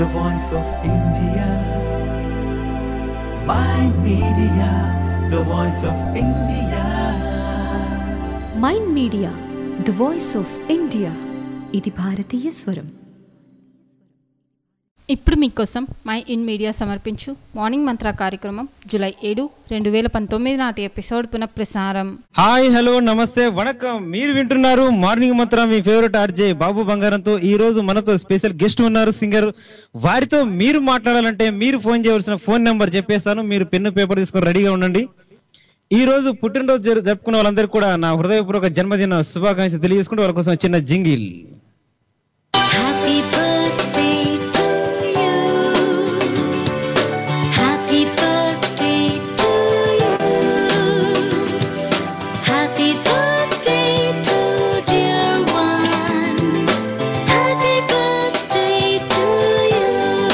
the voice of India. My media, the voice of India. Mind media the voice of India ఇది భారతీయ స్వరం ఇప్పుడు మీకోసం mind media సమర్పించు morning mantra కార్యక్రమం జూలై ఏడు రెండు వేల పంతొమ్మిది నాటి ఎపిసోడ్ పునఃప్రసారం హాయ్ హలో నమస్తే వణకం మీరు వింటున్నారు మార్నింగ్ మంత్రం మీ ఫేవరెట్ ఆర్జే బాబు బంగారంతో ఈ రోజు మనతో స్పెషల్ గెస్ట్ ఉన్నారు సింగర్ వారితో మీరు మాట్లాడాలంటే మీరు ఫోన్ చేయవలసిన ఫోన్ నెంబర్ చెప్పేస్తాను మీరు పెన్ను పేపర్ తీసుకొని రెడీగా ఉండండి ఈ రోజు పుట్టినరోజు జరు- జరుపుకున్న వాళ్ళందరికీ కూడా నా హృదయపూర్వక జన్మదిన శుభాకాంక్షలు తెలియజేసుకుంటూ వాళ్ళ కోసం చిన్న jingle Happy birthday to you. Happy birthday to you. Happy birthday to dear one. Happy birthday to you.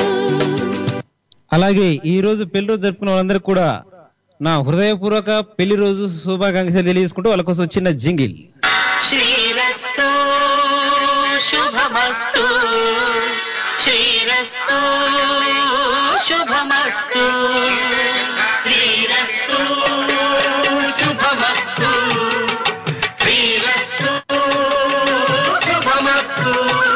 అలాగే ఈ రోజు పెళ్లి రోజు జరుపుకున్న వాళ్ళందరికీ కూడా నా హృదయపూర్వక పెళ్లి రోజు శుభాకాంక్షలు తెలియజేసుకుంటూ వాళ్ళ కోసం చిన్న జింగిల్ శ్రీరస్తు శుభమస్తు శ్రీరస్తు శుభమస్తు శ్రీరస్తు శుభమస్తు శ్రీరస్తు శుభమస్తు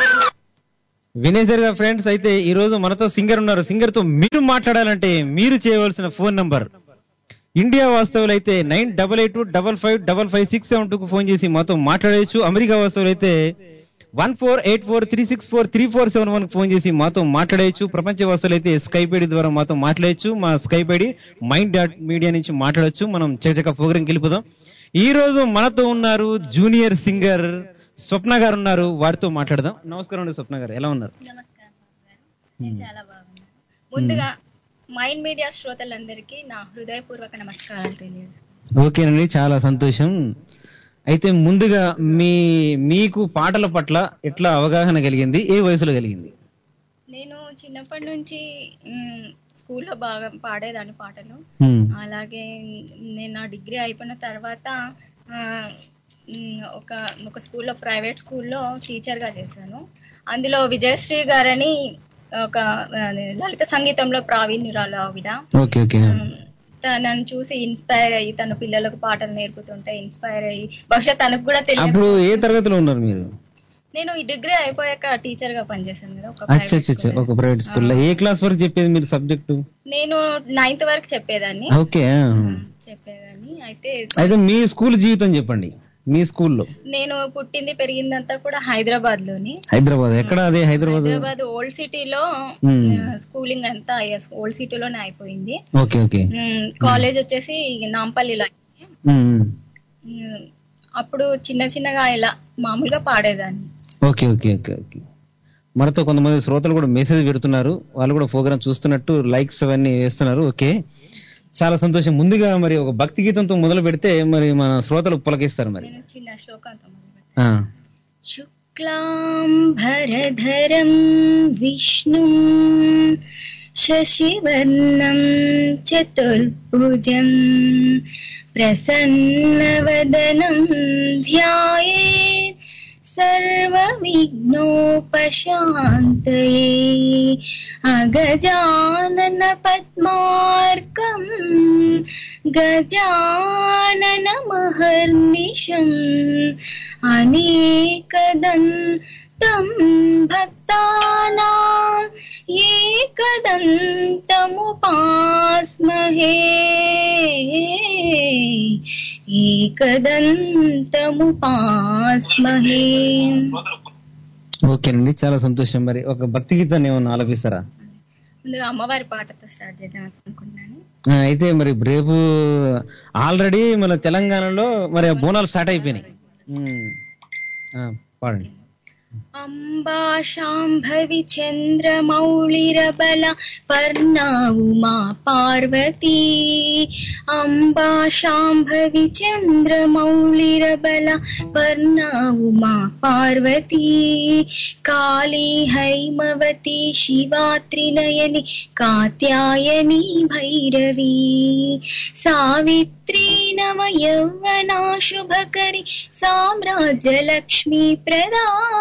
వినేశారుగా ఫ్రెండ్స్ అయితే ఈ రోజు మనతో సింగర్ ఉన్నారు సింగర్ తో మీరు మాట్లాడాలంటే మీరు చేయవలసిన ఫోన్ నంబర్ ఇండియా వాస్తవులు అయితే nine double eight double five double five six seven two phone చేసి మాతో మాట్లాడవచ్చు అమెరికా వాస్తవులు అయితే one four eight four three six four three four seven one phone చేసి మాతో మాట్లాడవచ్చు ప్రపంచ వాస్తవులు అయితే స్కైప్ ఐడి ద్వారా మాతో మాట్లాడవచ్చు మా Skype ID mind dot media నుంచి మాట్లాడవచ్చు మనం చకచక ప్రోగ్రామ్ వెళ్ళిపోదాం ఈ రోజు మనతో ఉన్నారు జూనియర్ సింగర్ స్వప్న గారు ఉన్నారు వారితో మాట్లాడదాం నమస్కారం అండి స్వప్న గారు ఎలా ఉన్నారు నమస్కారం బాబు గారు నేను చాలా బాగున్నాను ముందుగా మైండ్ మీడియా శ్రోతలందరికీ నా హృదయపూర్వక నమస్కారాలు తెలియదు ఓకేనండి చాలా సంతోషం అయితే ముందుగా మీ మీకు పాటల పట్ల ఎట్లా అవగాహన కలిగింది ఏ వయసులో కలిగింది నేను చిన్నప్పటి నుంచి మ్, స్కూల్లో బాగా పాడేదాన్ని పాటలు హ్మ్. అలాగే నేను నా డిగ్రీ అయిపోయిన తర్వాత ఆ, మ్, ఒక ఒక స్కూల్లో ప్రైవేట్ స్కూల్లో టీచర్గా చేశాను అందులో విజయశ్రీ గారని ఒక ఆ, లలిత సంగీతంలో ప్రావీణ్యురాలు ఆవిడ ఓకే ఓకే తనను చూసి ఇన్స్పైర్ అయ్యి తన పిల్లలకు పాటలు నేర్పుతుంటే ఇన్స్పైర్ అయ్యి బహుశా తనకు కూడా తెలియదు అప్పుడు ఏ తరగతిలో ఉన్నారు మీరు నేను ఈ డిగ్రీ అయిపోయాక టీచర్ గా పనిచేశాను కదా ఒక అచ్చా private అచ్చా అచ్చా school లో. ఒక ప్రైవేట్ స్కూల్లో ఏ క్లాస్ వరకు చెప్పేది మీరు సబ్జెక్టు నేను నైన్త్ వరకు చెప్పేదాన్ని ఓకే ఆ. చెప్పేదాన్ని అయితే అయితే మీ స్కూల్ జీవితం చెప్పండి మీ స్కూల్లో నేను పుట్టింది పెరిగిందంతా కూడా హైదరాబాద్ లోని హైదరాబాద్ ఎక్కడ అదే హైదరాబాద్ హైదరాబాద్ ఓల్డ్ సిటీలో Hmm. స్కూలింగ్ అంతా ఓల్డ్ సిటీలోనే అయిపోయింది ఓకే ఓకే కాలేజ్ వచ్చేసి నాంపల్లిలో అయింది. హ్మ్. ఉమ్, అప్పుడు చిన్న చిన్నగా ఇలా మామూలుగా పాడేదాన్ని ఓకే ఓకే ఓకే ఓకే మనతో కొంతమంది శ్రోతలు కూడా మెసేజ్ పెడుతున్నారు వాళ్ళు కూడా ప్రోగ్రామ్ చూస్తున్నట్టు లైక్స్ అవన్నీ వేస్తున్నారు ఓకే చాలా సంతోషం ముందుగా మరి ఒక భక్తి గీతంతో మొదలు పెడితే మరి మన శ్రోతలు పులకిస్తారు మరి నేను చిన్న శ్లోకంతో మొదలు పెడతాను. ఆ, शुक्लाम्भरधरं विष्णुं शशिवर्णं चतुर्भुजं प्रसन्नवदनं ध्यायेत् सर्वविघ्नोपशान्तये अगजाननपद्मार्कम् गजाननमहर्निशम् अनेकदन्तं भक्तानाम् एकदन्तमुपास्महे एकदन्तमुपास्महे ఓకేనండి చాలా సంతోషం మరి ఒక భక్తి గీతాన్ని ఏమన్నా ఆలపిస్తారా ముందుగా అమ్మవారి పాటతో స్టార్ట్ చేద్దాం అనుకున్నాను ఆ, అయితే మరి రేపు ఆల్రెడీ మన తెలంగాణలో మరి ఆ బోనాలు స్టార్ట్ అయిపోయినాయి ఉమ్. ఆ, పాడండి अम्बा शाम्भवि चन्द्रमौळिरबला पर्णा उमा पार्वती अम्बा शाम्भवि चन्द्रमौळिरबला पर्णा उमा पार्वती काली हैमवती शिवा त्रिनयनि कात्यायनी भैरवी सावित्री नव यौवना शुभकरि साम्राज्यलक्ष्मी प्रदा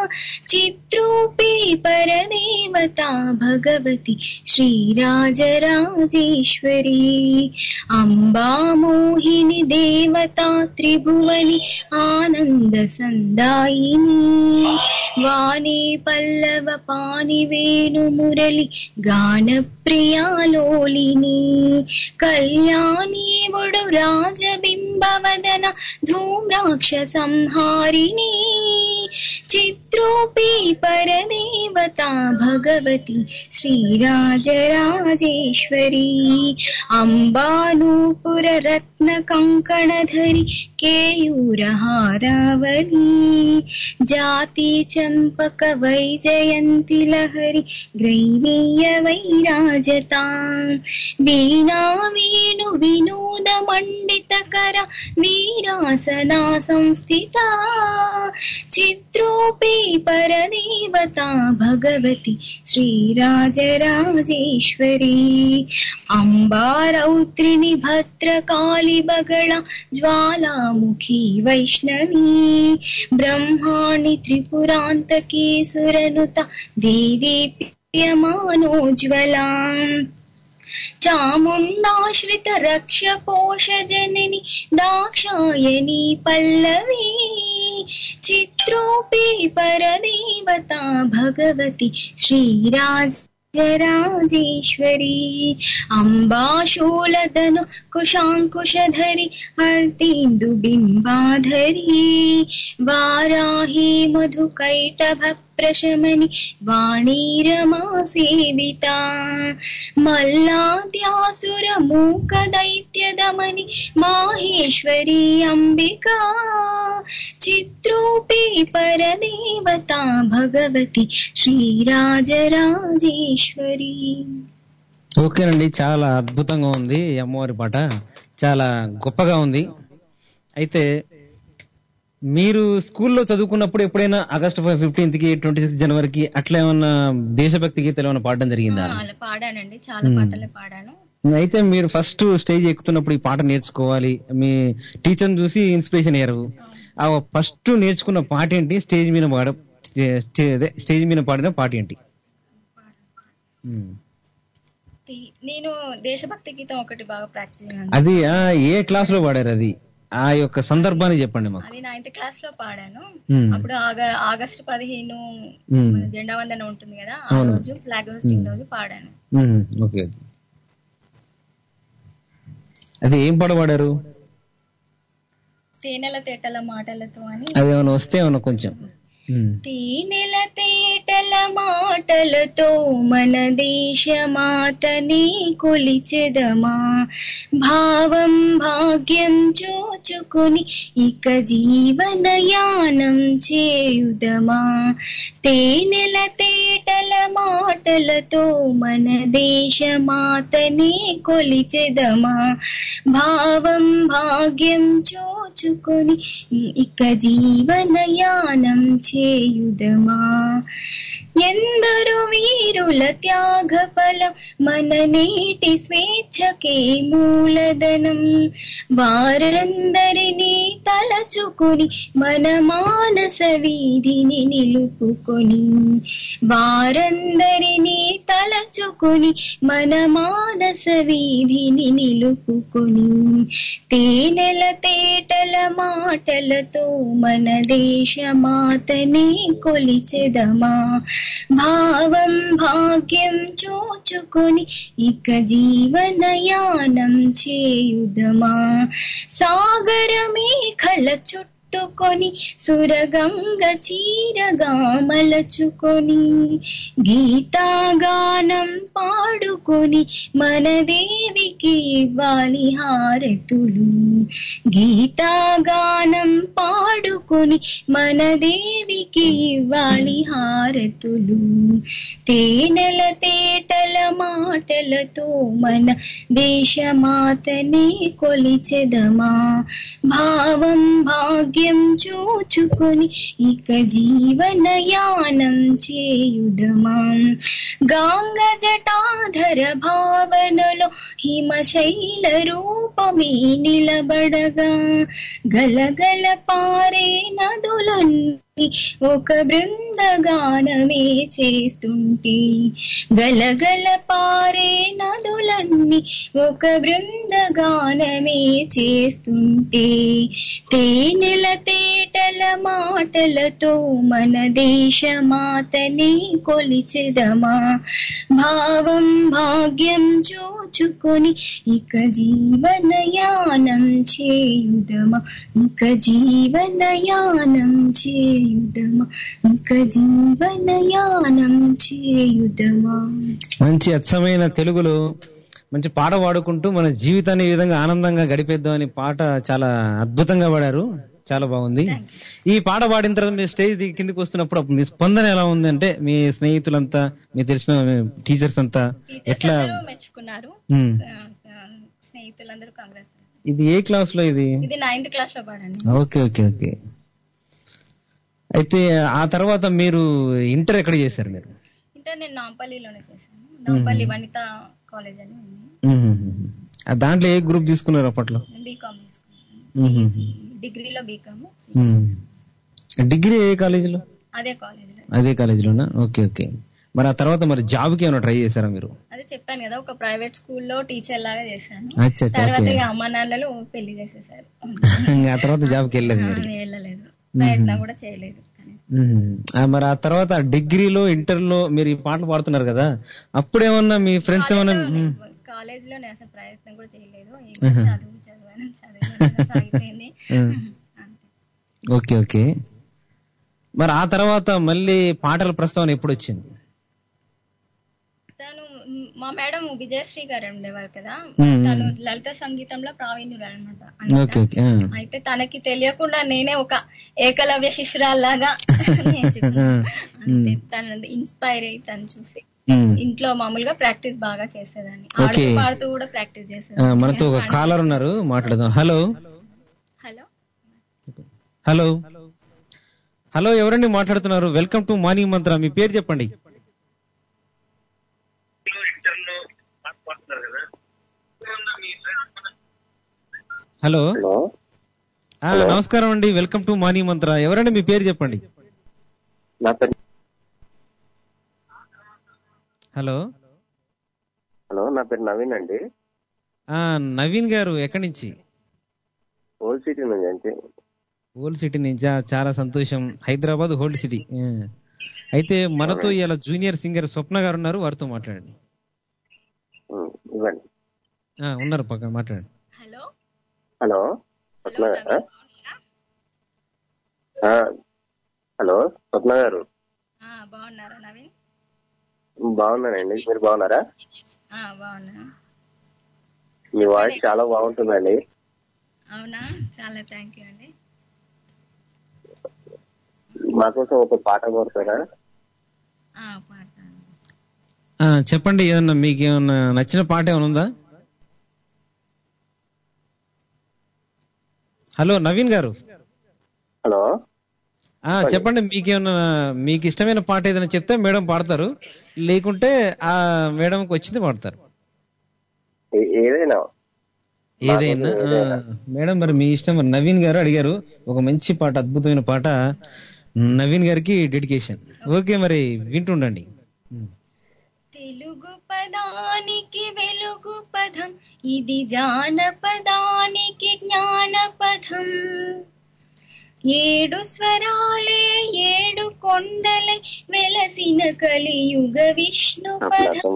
चित्रूपी परदेवता भगवती श्रीराजराजेश्वरी अम्बा मोहिनी देवता त्रिभुवनि आनन्दसन्दायिनी वाणी पल्लव पाणि वेणुमुरलि गानप्रियालोलिनी कल्याणी वुडु राजबिम्बवदन धूम्राक्ष संहारिणी चित्रोपी परदेवता भगवती श्रीराजराजेश्वरी अम्बानूपुर रत्नकङ्कणधरि केयूरहारावली जाति चम्पक वैजयन्ति लहरि ग्रैवीय वैराजता वीणा वेणु विनोद मण्डितकर वीरासना संस्थिता चित्रोपि परदेवता भगवती श्रीराजराजेश्वरी अम्बारौत्रिणि भद्रकाली बगळा ज्वालामुखी वैष्णवी ब्रह्माणि त्रिपुरान्तकी सुरनुता देदीप्यमानोज्ज्वला चामुण्डाश्रित रक्ष पोष जननि दाक्षायणी पल्लवी चित्रोपि परदेवता भगवती श्रीराज राजेश्वरी अम्बाशूलदनु कुशाङ्कुशधरि अर्तिन्दुबिम्बाधरी वाराही मधुकैटभ प्रशमनि वाणीरमा सेविता मल्लाद्यासुरमूकदैत्यदमनि माहेश्वरी अम्बिका चित्रोपि परदेवता भगवती श्रीराजराजेश्वरी ఓకేనండి చాలా అద్భుతంగా ఉంది ఈ అమ్మవారి పాట చాలా గొప్పగా ఉంది అయితే మీరు స్కూల్లో చదువుకున్నప్పుడు ఎప్పుడైనా ఆగస్ట్ ఫిఫ్టీన్త్ కి ట్వంటీ సిక్స్ జనవరికి అట్లా ఏమన్నా దేశభక్తి గీతలు ఏమైనా పాడడం జరిగిందా అలా పాడానండి చాలా పాటలే పాడాను అయితే మీరు ఫస్ట్ స్టేజ్ ఎక్కుతున్నప్పుడు ఈ పాట నేర్చుకోవాలి మీ టీచర్ చూసి ఇన్స్పిరేషన్ అయ్యారు ఆ ఫస్ట్ నేర్చుకున్న పాట ఏంటి స్టేజ్ మీద పాడ స్టే- అదే, స్టేజ్ మీద పాడిన పాట ఏంటి ఉమ్. తి- నేను దేశభక్తి గీతం ఒకటి బాగా ప్రాక్టీస్ చేశాను అది ఆ, ఏ క్లాస్ లో పాడారు అది ఆ యొక్క సందర్భాన్ని చెప్పండి మాకు అది నైన్త్ క్లాస్ లో పాడాను మ్మ్. అప్పుడు ఆగ- ఆగస్టు పదిహేను మ్మ్. మన జెండా వందన ఉంటుంది కదా ఆ అవును. రోజు ఫ్లాగ్ హోస్టింగ్ రోజు పాడాను ఉమ్, ఓకే అది ఏం పాట పాడారు తేనెల తేటల మాటలతో అని అది ఏమైనా వస్తే ఏమన్నా కొంచెం ఉమ్. తేనెల తేటల మాటలతో మన దేశమాతని కొలిచెదమా భావం భాగ్యం చూచుకుని ఇక జీవనయానం చేయుదమా తేనెల తేటల మాటలతో మన దేశమాతని కొలిచెదమా భావం భాగ్యం చూచుకొని ఇక జీవనయానం చేయుదమా ఎందరు వీరుల త్యాగ ఫలం మన నేటి స్వేచ్ఛకే మూలధనం వారందరినీ తలచుకొని మన మానస వీధిని నిలుపుకొని వారందరినీ తలచుకొని మన మానస వీధిని నిలుపుకొని తేనెల తేటల మాటలతో మన దేశమాతని కొలిచెదమా భావం భాగ్యం చూచుకొని ఇక జీవనయానం చేయుదమా సాగరమే కల చుట్టుకొని సురగంగ చీరగా మలచుకొని గీతాగానం పాడుకొని మన దేవికి ఇవ్వాలి హారతులు గీతాగానం పాడుకొని మన దేవికి ఇవ్వాలి హారతులు తేనెల తేటల మాటలతో మన దేశమాతని కొలిచెదమా భావం భాగ్యం చూచుకొని ఇక జీవనయానం చేయుదమా గాంగ జటాధర భావనలో హిమశైల రూపమే నిలబడగా గలగల పారే నదులన్నీ ఒక బృందగానమే చేస్తుంటే గలగల పారే నదులన్నీ ఒక బృందగానమే చేస్తుంటే తేనెల తేటల మాటలతో మన దేశమాతని కొలిచెదమా భావం భాగ్యం చూచుకొని ఇక జీవనయానం చేయుదమా ఇక జీవనయానం చేయుదమా ఇక జీవనయానం చేయుదమా మంచి అచ్చమైన తెలుగులో మంచి పాట పాడుకుంటూ మన జీవితాన్ని ఈ విధంగా ఆనందంగా గడిపేద్దాం అని పాట చాలా అద్భుతంగా పాడారు చాలా బాగుంది ఈ పాట పాడిన తర్వాత మీ స్టేజ్ దిగి కిందకి వస్తున్నప్పుడు అప్పుడు మీ స్పందన ఎలా ఉంది అంటే మీ స్నేహితులంతా మీ తెలిసిన టీచర్స్ అంతా టీచర్స్ ఎట్లా అందరూ మెచ్చుకున్నారు మ్మ్. ఆ, ఆ, స్నేహితులందరూ కాంగ్రెస్ ఇది ఏ క్లాస్ లో ఇది ఇది నైన్త్ క్లాస్ లో పాడాను ఓకే ఓకే ఓకే అయితే ఆ తర్వాత మీరు ఇంటర్ ఎక్కడ చేశారు మీరు ఇంటర్ నేను నాంపల్లిలోనే చేశాను నాంపల్లి వనిత కాలేజ్ అని ఉంది మ్మ్. ఆ దాంట్లో ఏ గ్రూప్ తీసుకున్నారు అప్పట్లో బీకామ్ తీసుకున్నాను మ్మ్. డిగ్రీలో బీకామ్ మ్మ్. డిగ్రీ ఏ కాలేజీలో అదే కాలేజ్ లో అదే కాలేజీలోనా ఓకే ఓకే మరి ఆ తర్వాత మరి జాబ్ కి ఏమైనా ట్రై చేశారా మీరు అదే చెప్పాను కదా ఒక ప్రైవేట్ స్కూల్లో టీచర్ లాగా చేశాను అచ్చా అచ్చా తర్వాత ఓకే ఇక అమ్మ నాన్నలు పెళ్లి చేసేసారు ఇంకా ఆ తర్వాత జాబ్ కి వెళ్ళలేదు మీరు నేను వెళ్ళలేదు ప్రయత్నం కూడా చేయలేదు కానీ మ్మ్. ఆ, మరి ఆ తర్వాత డిగ్రీలో ఇంటర్ లో మీరు ఈ పాటలు పాడుతున్నారు కదా అప్పుడేమన్నా మీ ఫ్రెండ్స్ ఏమన్నా మ్మ్. కాలేజ్ లో నేను అసలు ప్రయత్నం కూడా చేయలేదు ఏమో చదువు చదివాను చదువు సాగిపోయింది మ్మ్. అంతే. ఓకే ఓకే మరి ఆ తర్వాత మళ్ళీ పాటల ప్రస్తావన ఎప్పుడు వచ్చింది తను మ్, మా మేడం విజయశ్రీ గారు ఉండేవారు కదా మ్మ్. తను లలిత సంగీతంలో ప్రావీణ్యులు అనమాట ఓకే ఓకే ఆ. అయితే తనకి తెలియకుండా నేనే ఒక ఏకలవ్య శిష్యురాల్లాగా నేర్చుకున్నా అంతే తను ఇన్స్పైర్ అయ్యి తను చూసి మ్మ్. ఇంట్లో మామూలుగా ప్రాక్టీస్ బాగా చేసేదాన్ని ఓకే. ఆడుతూ పాడుతూ కూడా ప్రాక్టీస్ ఆ, చేసేదాన్ని మనతో ఒక కాలర్ ఉన్నారు మాట్లాడదాం హలో హలో హలో హలో ఎవరండి మాట్లాడుతున్నారు వెల్కమ్ టు మార్నింగ్ మంత్ర మీ పేరు చెప్పండి హలో హలో ఆ, నమస్కారం అండి వెల్కమ్ టు మార్నింగ్ మంత్ర ఎవరండి మీ పేరు చెప్పండి నా పేరు హలో హలో నా పేరు నవీన్ అండి ఆ నవీన్ గారు ఎక్కడి నుంచి ఓల్డ్ సిటీ నుంచి అండి ఓల్డ్ సిటీ నుంచి ఆ, చాలా సంతోషం హైదరాబాద్ ఓల్డ్ సిటీ ఆ. అయితే మనతో ఇలా జూనియర్ సింగర్ స్వప్న గారు ఉన్నారు వారితో మాట్లాడండి ఉమ్, ఇవ్వండి ఆ, ఉన్నారు పక్కన మాట్లాడండి హలో హలో స్వప్న గారా? ఆ, హలో స్వప్న గారు ఆ, బాగున్నారా నవీన్ బాగున్నానండి మీరు బాగున్నారా ఆ, బాగున్నా మీ వాయిస్ చాలా బాగుంటుందండి అవునా చాలా థ్యాంక్ యూ అండి మా కోసం ఒక పాట కోరుతారా ఆ, పాడతాను ఆ, చెప్పండి ఏదన్నా మీకు ఏమన్నా నచ్చిన పాట ఏమైనా ఉందా హలో నవీన్ గారు హలో ఆ చెప్పండి మీకేమన్నా మీకు ఇష్టమైన పాట ఏదైనా చెప్తే మేడం పాడతారు లేకుంటే ఆ మేడంకి వచ్చింది పాడతారు ఏ- ఏదైనా ఏదైనా ఆ, మేడం మరి మీ ఇష్టం మరి నవీన్ గారు అడిగారు ఒక మంచి పాట అద్భుతమైన పాట నవీన్ గారికి డెడికేషన్ ఓకే మరి వింటుండండి తెలుగు పదానికి వెలుగు పదం ఇది జానపదానికి జ్ఞానపదం ఏడు స్వరాలే ఏడు కొండలై వెలసిన కలియుగ విష్ణు పదం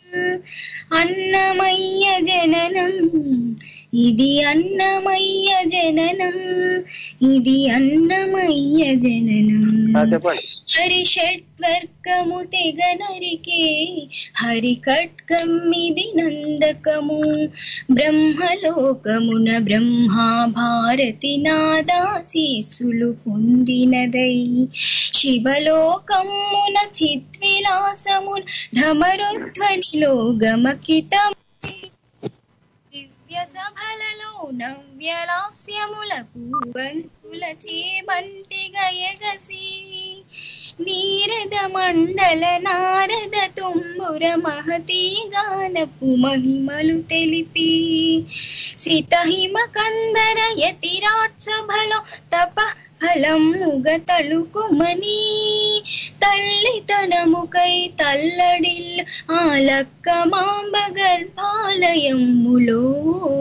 అన్నమయ్య జననం ఇది అన్నమయ్య జననం ఇది అన్నమయ్య జననం ఆ, చెప్పండి హరి షట్వర్గము తెగ నరికే హరి ఖడ్గం ఇది నందకము బ్రహ్మలోకమున బ్రహ్మా భారతి నాదాశీస్సులు పొందినదై శివలోకమున చిద్విలాసమున ఢమరుధ్వనిలో గమకితం దివ్య సభలలో నవ్యలాస్యములకు బంతుల చేబంతి గయగసి నీరద మండల నారద తుంబుర మహతీ గానపు మహిమలు తెలిపి సితహిమ కందర యతిరాట్ సభలో తప ఫలముగ తళుకుమని తల్లితనముకై తల్లడిల్ ఆలక్క మాంబ గర్భాలయములో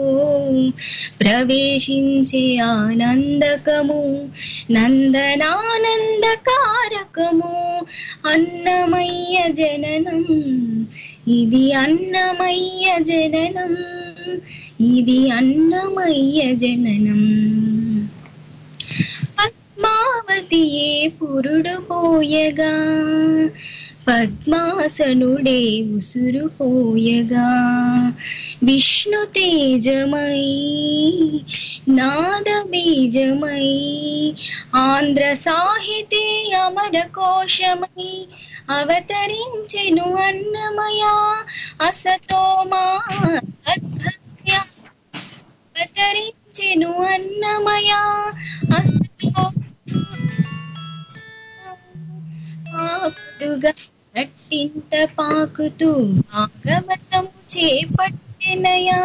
ప్రవేశించే ఆనందకము నందనానందకారకము అన్నమయ్య జననం ఇది అన్నమయ్య జననం ఇది అన్నమయ్య జననం పద్మావతియే పురుడు పోయగా పద్మాసనుడే ఉసురు పోయగా విష్ణు తేజమై నాద బీజమై ఆంధ్ర సాహితీ అమర కోశమై అవతరించెను అన్నమయ అసతో మా అద్భయ అవతరించెను అన్నమయ అసతో పాపుగా నట్టింట పాకుతూ భాగవతము చేపట్టెనయా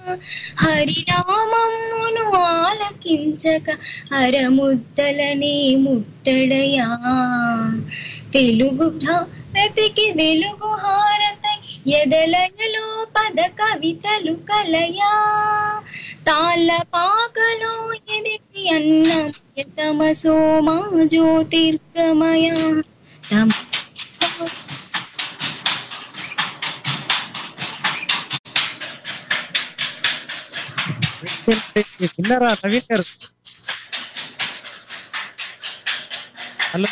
హరినామమును ఆలకించక అరముద్దలనే ముట్టడయా తెలుగు భారతికి వెలుగు హారతై ఎదలయలో పద కవితలు కలయా తాళ్ళ పాకలో ఎదిగి అన్నమయ తమ సోమా జ్యోతిర్గమయ తమ విన్నారా నవీన్ గారు హలో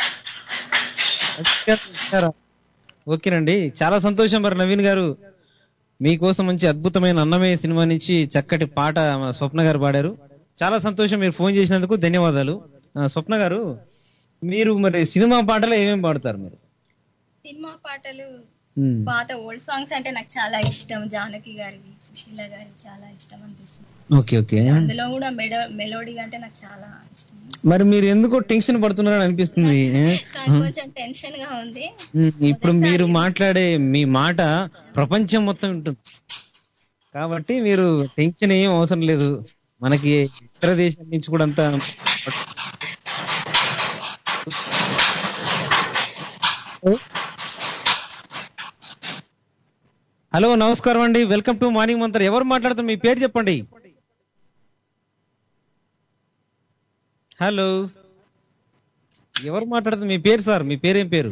నవీన్ గారు విన్నారా? ఓకేనండి చాలా సంతోషం మరి నవీన్ గారు మీకోసం మంచి అద్భుతమైన అన్నమయ్య సినిమా నుంచి చక్కటి పాట మన స్వప్న గారు పాడారు చాలా సంతోషం మీరు ఫోన్ చేసినందుకు ధన్యవాదాలు ఆ, స్వప్న గారు మీరు మరి సినిమా పాటలు ఏమేమి పాడతారు మీరు సినిమా పాటలు ఉమ్. పాత ఓల్డ్ సాంగ్స్ అంటే నాకు చాలా ఇష్టం జానకి గారివి సుశీల గారి చాలా ఇష్టం అనిపిస్తుంది ఓకే ఓకే అందులో కూడా మెడ మెలోడీ అంటే నాకు చాలా ఇష్టం మరి మీరు ఎందుకో టెన్షన్ పడుతున్నారని అనిపిస్తుంది ఏ? కానీ కొంచెం టెన్షన్ గా ఉంది ఉమ్, ఇప్పుడు మీరు మాట్లాడే మీ మాట ప్రపంచం మొత్తం ఉంటుంది కాబట్టి మీరు టెన్షన్ ఏం అవసరం లేదు మనకి ఇతర దేశం నుంచి కూడా అంతా హలో నమస్కారం అండి వెల్కమ్ టు మార్నింగ్ మంత్ర ఎవరు మాట్లాడుతారు మీ పేరు చెప్పండి హలో ఎవరు మాట్లాడుతారు మీ పేరు సార్ మీ పేరేం పేరు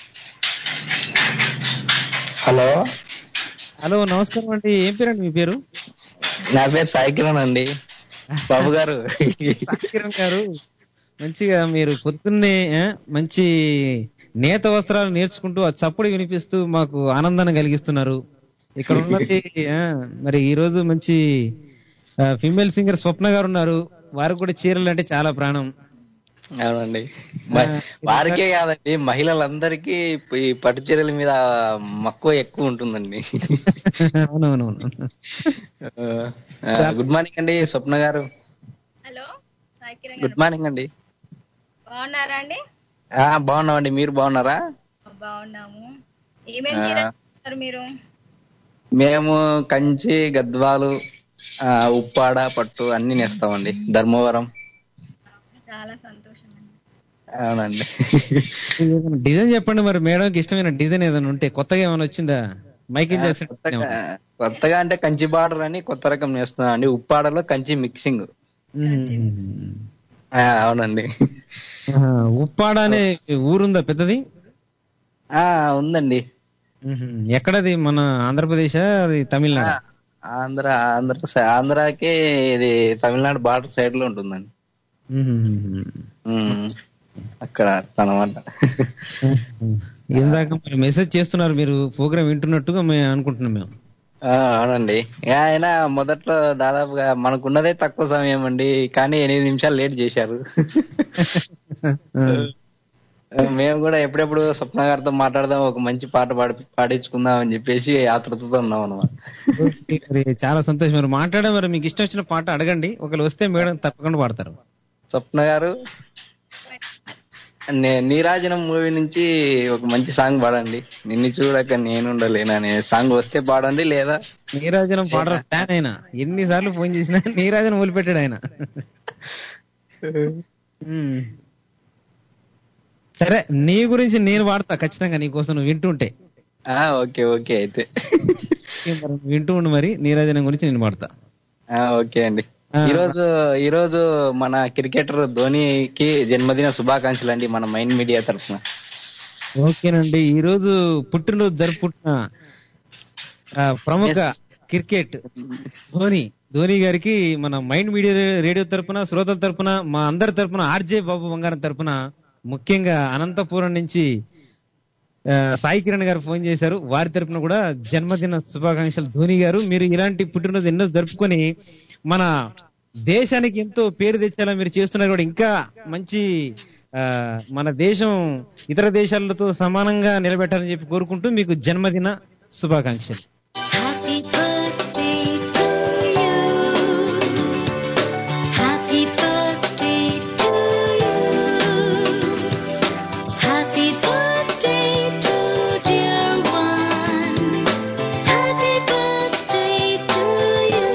హలో హలో నమస్కారం అండి ఏం పేరండి మీ పేరు నా పేరు సాయి కిరణ్ అండి బాబు గారు కిరణ్ గారు మంచిగా మీరు పొద్దున్నే ఆ, మంచి నేత వస్త్రాలు నేర్చుకుంటూ ఆ చప్పుడు వినిపిస్తూ మాకు ఆనందాన్ని కలిగిస్తున్నారు ఇక్కడ ఉన్నది ఆ, మరి ఈ రోజు మంచి ఫీమేల్ సింగర్ స్వప్న గారు ఉన్నారు వారికి కూడా చీరలు అంటే చాలా ప్రాణం అవునండి మ- వారికే కాదండి మహిళలందరికీ ఈ పట్టు చీరల మీద మక్కువ ఎక్కువ ఉంటుందండి అవునవునవును గుడ్ మార్నింగ్ అండి స్వప్న గారు హలో సాయి కిరణ్ గారు గుడ్ మార్నింగ్ అండి బాగున్నారా అండి ఆ బాగున్నామండి మీరు బాగున్నారా బాగున్నాము ఏమేం చీర చేస్తారు మీరు మేము కంచి గద్వాలు ఆ, ఉప్పాడ పట్టు అన్ని నేస్తామండి ధర్మవరం చాలా సంతోషం అండి అవునండి ఏదైనా డిజైన్ చెప్పండి మరి మేడంకి ఇష్టమైన డిజైన్ ఏదైనా ఉంటే కొత్తగా ఏమైనా వచ్చిందా మైకిల్ జాక్సన్ కొత్తగా కొత్తగా అంటే కంచి బార్డర్ అని కొత్త రకం నేస్తున్నాం అండి ఉప్పాడలో కంచి మిక్సింగ్ ఆ, అవునండి ఆహా, ఉప్పాడ అనే ఊరుందా పెద్దది ఆ ఉందండి మ్మ్. ఎక్కడది మన ఆంధ్రప్రదేశ్ అది తమిళనాడు ఆంధ్ర ఆంధ్ర సై- ఆంధ్రాకి ఇది తమిళనాడు బార్డర్ సైడ్ లో ఉంటుందండి ఉమ్, అక్కడ అనమాట ఇందాక మరి మెసేజ్ చేస్తున్నారు మీరు ప్రోగ్రామ్ వింటున్నట్టుగా మేము అనుకుంటున్నాం మేము అవునండి ఇక ఆయన మొదట్లో దాదాపుగా మనకున్నదే తక్కువ సమయం అండి కానీ ఎనిమిది నిమిషాలు లేట్ చేశారు మేము కూడా ఎప్పుడెప్పుడు స్వప్న గారితో మాట్లాడదాం ఒక మంచి పాట పాడి పాడించుకుందాం అని చెప్పేసి ఆతృతతో ఉన్నాం అనమాట మరి చాలా సంతోషం మరి మాట్లాడే మరి మీకు ఇష్టం వచ్చిన పాట అడగండి ఒకరు వస్తే మేడం తప్పకుండా పాడతారు స్వప్న గారు నే- నీరాజనం మూవీ నుంచి ఒక మంచి సాంగ్ పాడండి నిన్ను చూడక నేనుండలేను అనే సాంగ్ వస్తే పాడండి లేదా నీరాజనం పాడడం ప్లాన్ అయినా ఎన్నిసార్లు ఫోన్ చేసినా నీరాజనం వదిలిపెట్టాడు ఆయన ఉమ్. సరే నీ గురించి నేను వాడతా ఖచ్చితంగా నీ కోసం నువ్వు వింటుంటే ఆ, ఓకే ఓకే అయితే మరి వింటూ ఉండు మరి నీరాజనం గురించి నేను వాడతా ఆ, ఓకే అండి ఆ. ఈ రోజు ఈ రోజు మన క్రికెటర్ ధోనికి జన్మదిన శుభాకాంక్షలు అండి మన మైండ్ మీడియా తరఫున ఓకేనండి ఈ రోజు పుట్టినరోజు జరుపుకుంటున్న ఆ, ప్రముఖ క్రికెట్ ధోని ధోని గారికి మన మైండ్ మీడియా రేడియో తరపున శ్రోతల తరపున మా అందరి తరపున ఆర్జే బాబు బంగారం తరపున ముఖ్యంగా అనంతపురం నుంచి ఆ, సాయి కిరణ్ గారు ఫోన్ చేశారు వారి తరపున కూడా జన్మదిన శుభాకాంక్షలు ధోని గారు మీరు ఇలాంటి పుట్టినరోజు ఎన్నో జరుపుకొని మన దేశానికి ఎంతో పేరు తెచ్చేలా మీరు చేస్తున్నారు కూడా ఇంకా మంచి ఆ, మన దేశం ఇతర దేశాలతో సమానంగా నిలబెట్టాలని చెప్పి కోరుకుంటూ మీకు జన్మదిన శుభాకాంక్షలు Happy birthday to you. Happy birthday to you. Happy birthday to dear one. Happy birthday to you.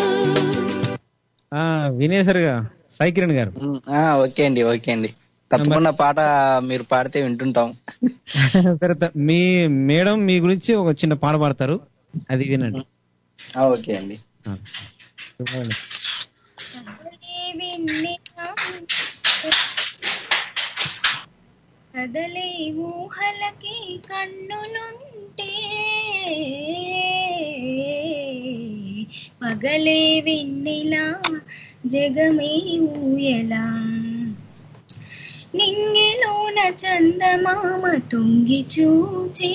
ఆ వినేశారుగా సాయి కిరణ్ గారు ఉమ్, ఆ, ఓకే అండి ఓకే అండి తప్పకుండా పాట మీరు పాడితే వింటుంటాం సరే త- మీ మేడం మీ గురించి ఒక చిన్న పాట పాడతారు అది వినండి ఆ, ఓకే అండి ఆ. చెప్పండి. కదలే ఊహలకి కన్నులుంటే పగలే వెన్నెలా జగమే ఊయలా నింగిలోన చందమామ తొంగి చూచే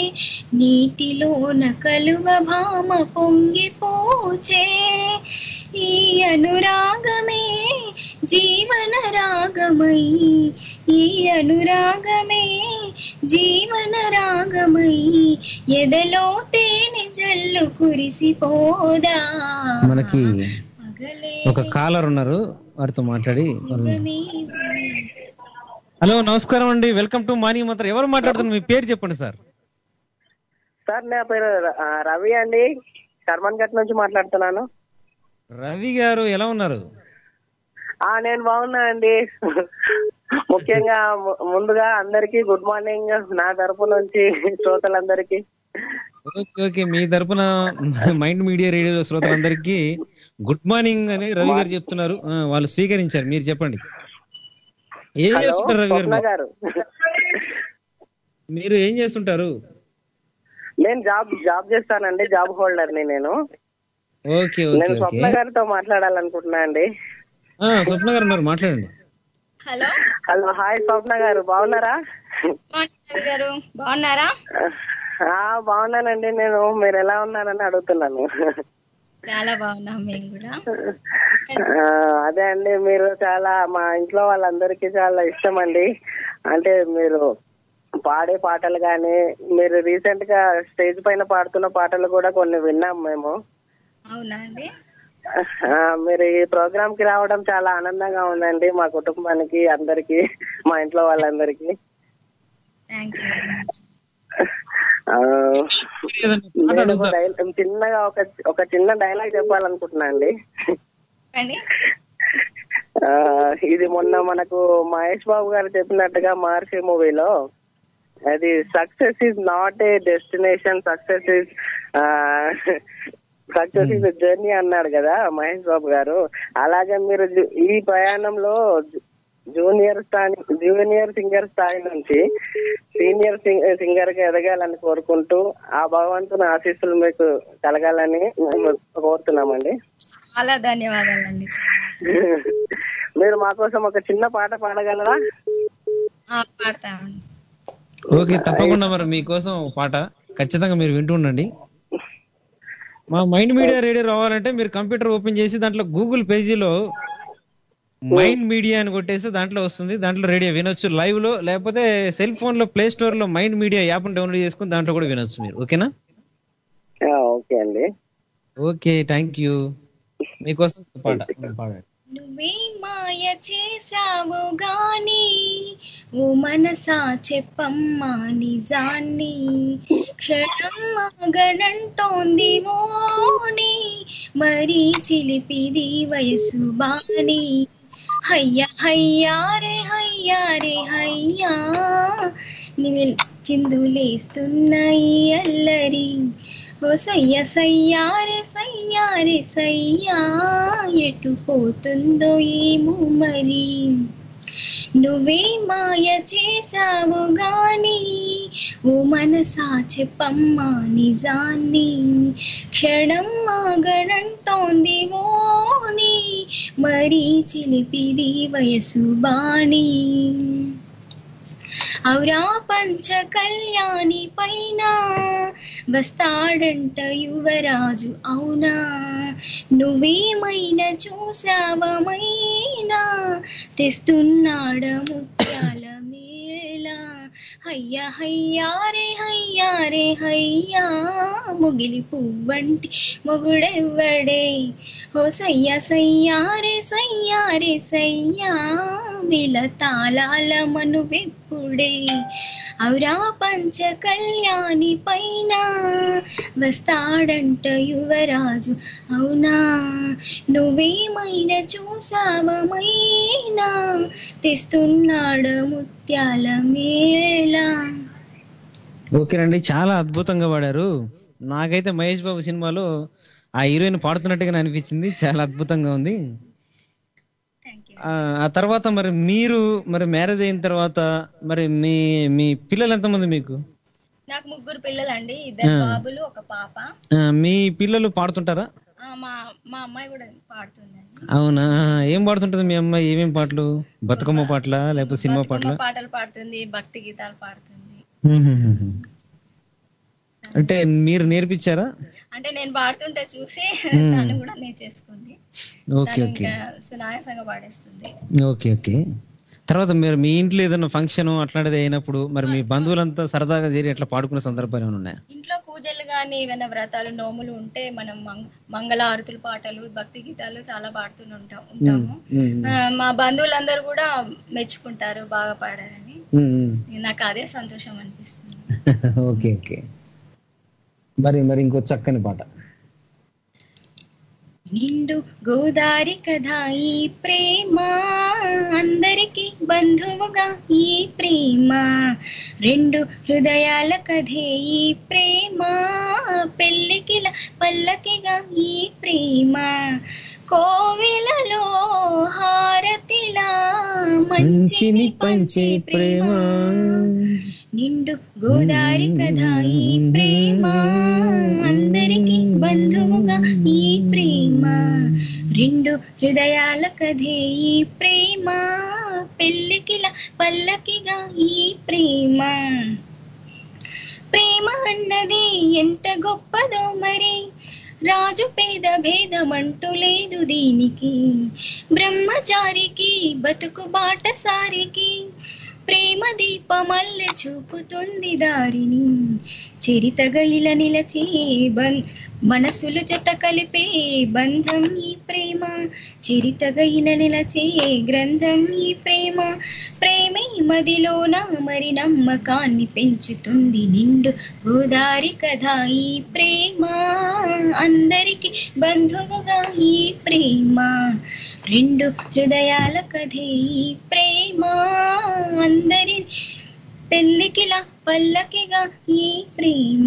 నీటిలోన కలువ భామ పొంగి పోచే ఈ అనురాగమే జీవన రాగమై ఈ అనురాగమే జీవన రాగమై ఎదలో తేనె జల్లు కురిసిపోదా మనకి పగలే ఒక కాలర్ ఉన్నారు వారితో మాట్లాడి వాళ్ళు- జగమే హలో నమస్కారం అండి వెల్కమ్ టు మార్నింగ్ మంత్రం ఎవరు మాట్లాడుతున్నారు మీ పేరు చెప్పండి సార్ సార్ నా పేరు ఆ, రవి అండి కర్మన్ గట్ నుంచి మాట్లాడుతున్నాను రవి గారు ఎలా ఉన్నారు ఆ నేను బాగున్నా అండి ముఖ్యంగా ము- ముందుగా అందరికి గుడ్ మార్నింగ్ నా తరపు నుంచి శ్రోతలందరికీ ఓకే ఓకే మీ తరపున మైండ్ మీడియా రేడియో శ్రోతలందరికీ గుడ్ మార్నింగ్ అని రవి గారు చెప్తున్నారు ఆ, వాళ్ళు స్వీకరించారు మీరు చెప్పండి ఏం హలో చేస్తుంటారు రవి స్వప్న గారు గారు మీరు ఏం చేస్తుంటారు నేను జాబ్ జాబ్ చేస్తానండి జాబ్ హోల్డర్ ని నేను ఓకే ఓకే నేను ఓకే స్వప్న గారితో మాట్లాడాలనుకుంటున్నా అండి ఆ, స్వప్న గారు మరి మాట్లాడండి హలో హలో హాయ్ స్వప్న గారు బాగున్నారా బాగున్నారు గారు బాగున్నారా ఆ బాగున్నానండి నేను మీరు ఎలా ఉన్నారని అడుగుతున్నాను చాలా బాగున్నాం మేము కూడా ఆ, అదే అండి మీరు చాలా మా ఇంట్లో వాళ్ళందరికీ చాలా ఇష్టం అండి అంటే మీరు పాడే పాటలు కానీ మీరు రీసెంట్ గా స్టేజ్ పైన పాడుతున్న పాటలు కూడా కొన్ని విన్నాం మేము అవునా అండి ఆ, మీరు ఈ ప్రోగ్రామ్ కి రావడం చాలా ఆనందంగా ఉందండి మా కుటుంబానికి అందరికి మా ఇంట్లో వాళ్ళందరికీ థ్యాంక్ యూ వెరీ మచ్ ఆ, ఏదైనా పాట నేను అడుగుతా. ఒక డైల్- చిన్నగా ఒక ఒక చిన్న డైలాగ్ చెప్పాలనుకుంటున్నా అండి చెప్పండి ఆ, ఇది మొన్న మనకు మహేష్ బాబు గారు చెప్పినట్టుగా మహర్షి మూవీలో అది success is not a destination success is success is journey అన్నాడు కదా మహేష్ బాబు గారు అలాగే మీరు జు- ఈ ప్రయాణంలో జు- జూనియర్ స్థాయి జూనియర్ సింగర్ స్థాయి నుంచి సీనియర్ సింగర్ గా ఎదగాలని కోరుకుంటూ ఆ భగవంతుని ఆశీస్సులు మీకు కలగాలని మేము కోరుతున్నామండి చాలా ధన్యవాదాలండి మీరు మా కోసం ఒక చిన్న పాట పాడగలరా ఆ, పాడతామండి ఓకే తప్పకుండా మరి మీకోసం ఒక పాట ఖచ్చితంగా మీరు వింటూ ఉండండి మా మైండ్ మీడియా రేడియో రావాలంటే మీరు కంప్యూటర్ ఓపెన్ చేసి దాంట్లో గూగుల్ పేజీలో మైండ్ మీడియా అని కొట్టేస్తే దాంట్లో వస్తుంది దాంట్లో రేడియో వినొచ్చు లైవ్ లో లేకపోతే సెల్ ఫోన్ లో ప్లే స్టోర్ లో మైండ్ మీడియా యాప్ డౌన్లోడ్ చేసుకుని దాంట్లో కూడా వినొచ్చు మీరు ఓకేనా ఆ, ఓకే అండి ఓకే థ్యాంక్ యూ మీకోసం ఒక పాట పాడండి నువ్వే మాయ చేసావు గాని ఓ మనసా చెప్పమ్మా నిజాన్ని క్షణం ఆగడంటోంది ఓని మరీ చిలిపిది వయసు బాని హయ్యా హయ్యా రే హయ్యా రే హయ్యా నివి చిందులేస్తున్నాయి అల్లరి ఓ సయ్య సయ్యా రే సయ్యా రే సయ్యా ఎటు పోతుందో ఏమో మరి నువ్వే మాయ చేసావు గాని ఓ మనసా చెప్పమ్మా నిజాన్ని క్షణం ఆగడంటోంది ఓని మరీ చిలిపిది వయసు బాణి ఔరా పంచ కళ్యాణి పైన వస్తాడంట యువరాజు అవునా నువ్వేమైనా చూసావమైనా తెస్తున్నాడ ముత్యాల మేళ హయ్యా హయ్యా రే హయ్యా రే హయ్యా ముగిలి పువ్వంటి మొగుడెవ్వడే ఓ సయ్యా సయ్యా రే సయ్యా రే సయ్యా మిల తాళాల మనువెప్పుడే ఔరా పంచ కళ్యాణి పైన వస్తాడంట యువరాజు అవునా నువ్వేమైనా చూసావమైనా తెస్తున్నాడ ముత్యాల మేళ ఓకేనండి చాలా అద్భుతంగా పాడారు నాకైతే మహేష్ బాబు సినిమాలో ఆ హీరోయిన్ పాడుతున్నట్టుగా అనిపించింది చాలా అద్భుతంగా ఉంది ఆ ఆ తర్వాత మరి మీరు మరి మ్యారేజ్ అయిన తర్వాత మరి మీ మీ పిల్లలు ఎంతమంది మీకు నాకు ముగ్గురు పిల్లలండి ఇద్దరు ఆ. బాబులు ఒక పాప ఆ, మీ పిల్లలు పాడుతుంటారా ఆ, మా మా అమ్మాయి కూడా పాడుతుందండి అవునా ఏం పాడుతుంటది మీ అమ్మాయి ఏమేం పాటలు బతుకమ్మ పాటల లేకపోతే సినిమా పాటల బతుకమ్మ పాటలు పాడుతుంది భక్తి గీతాలు పాడుతుంది అంటే మీరు నేర్పించారా అంటే నేను పాడుతుంటే చూసి Hmm. తను కూడా నేర్చేసుకుంది ఓకే తను ఓకే ఇంకా సునాయాసంగా పాడేస్తుంది ఓకే ఓకే తర్వాత మీరు మీ ఇంట్లో ఏదైనా ఫంక్షన్ అట్లాంటిది అయినప్పుడు మరి మీ బంధువులంతా సరదాగా చేరి అట్లా పాడుకునే సందర్భాలు ఏమైనా ఉన్నాయా ఇంట్లో పూజలు కానీ ఏమైనా వ్రతాలు నోములు ఉంటే మనం మంగ మంగళారతుల పాటలు భక్తి గీతాలు చాలా పాడుతూనే ఉంటాం ఉంటాము మ్మ్. ఆ, మా బంధువులందరూ కూడా మెచ్చుకుంటారు బాగా పాడారని మ్మ్. నాకు అదే సంతోషం అనిపిస్తుంది ఓకే ఓకే మరి మరి ఇంకో చక్కని పాట నిండు గోదారి కథ ఈ ప్రేమ అందరికి బంధువుగా ఈ ప్రేమ రెండు హృదయాల కథే ఈ ప్రేమ పెళ్ళికిల పల్లకిగా ఈ ప్రేమ కోవిలలో హారతిలా మంచిని పంచే ప్రేమ నిండు గోదారి కథ ఈ ప్రేమ అందరికి బంధువుగా ఈ ప్రేమ రెండు హృదయాల కథే ఈ ప్రేమ పెళ్ళికిల పల్లకిగా ఈ ప్రేమ ప్రేమ అన్నది ఎంత గొప్పదో మరి రాజు పేద భేదమంటూ లేదు దీనికి బ్రహ్మచారికి బతుకు బాటసారికి ప్రేమ దీపమల్లె చూపుతుంది దారిని చరితగా ఇలా నిలచే బం మనసులు జత కలిపే బంధం ఈ ప్రేమ చరితగా ఇలా నిలచే గ్రంథం ఈ ప్రేమ ప్రేమే మదిలోన మరి నమ్మకాన్ని పెంచుతుంది నిండు గోదారి కథ ఈ ప్రేమ అందరికి బంధువుగా ఈ ప్రేమ రెండు హృదయాల కథే ఈ ప్రేమ అందరి పెళ్ళికిలా పల్లకిగా ఈ ప్రేమ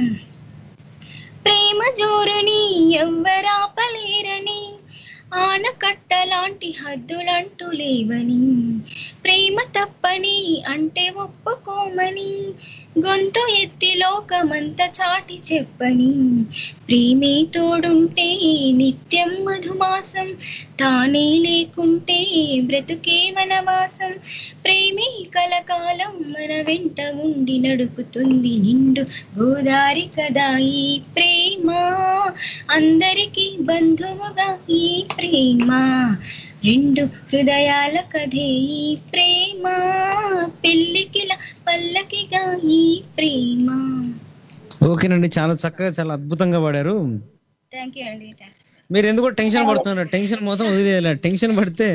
ప్రేమ జోరుని ఎవ్వరాపలేరని ఆనకట్టలాంటి హద్దులంటూ లేవని ప్రేమ తప్పని అంటే ఒప్పుకోమని గొంతు ఎత్తి లోకమంత చాటి చెప్పని ప్రేమే తోడుంటే నిత్యం మధుమాసం తానే లేకుంటే బ్రతుకే వనవాసం ప్రేమే కలకాలం మన వెంట ఉండి నడుపుతుంది నిండు గోదారి కదా ఈ ప్రేమ అందరికీ బంధువుగా ఈ ప్రేమ రెండు హృదయాల కథే ఈ ప్రేమ పెళ్ళికిల పల్లకిగా ఈ ప్రేమ ఓకేనండి చాలా చక్కగా చాలా అద్భుతంగా పాడారు థ్యాంక్ యూ అండి థ్యాంక్ మీరు ఎందుకో టెన్షన్ పడుతున్నారు టెన్షన్ మొత్తం వదిలేయాలి టెన్షన్ పడితే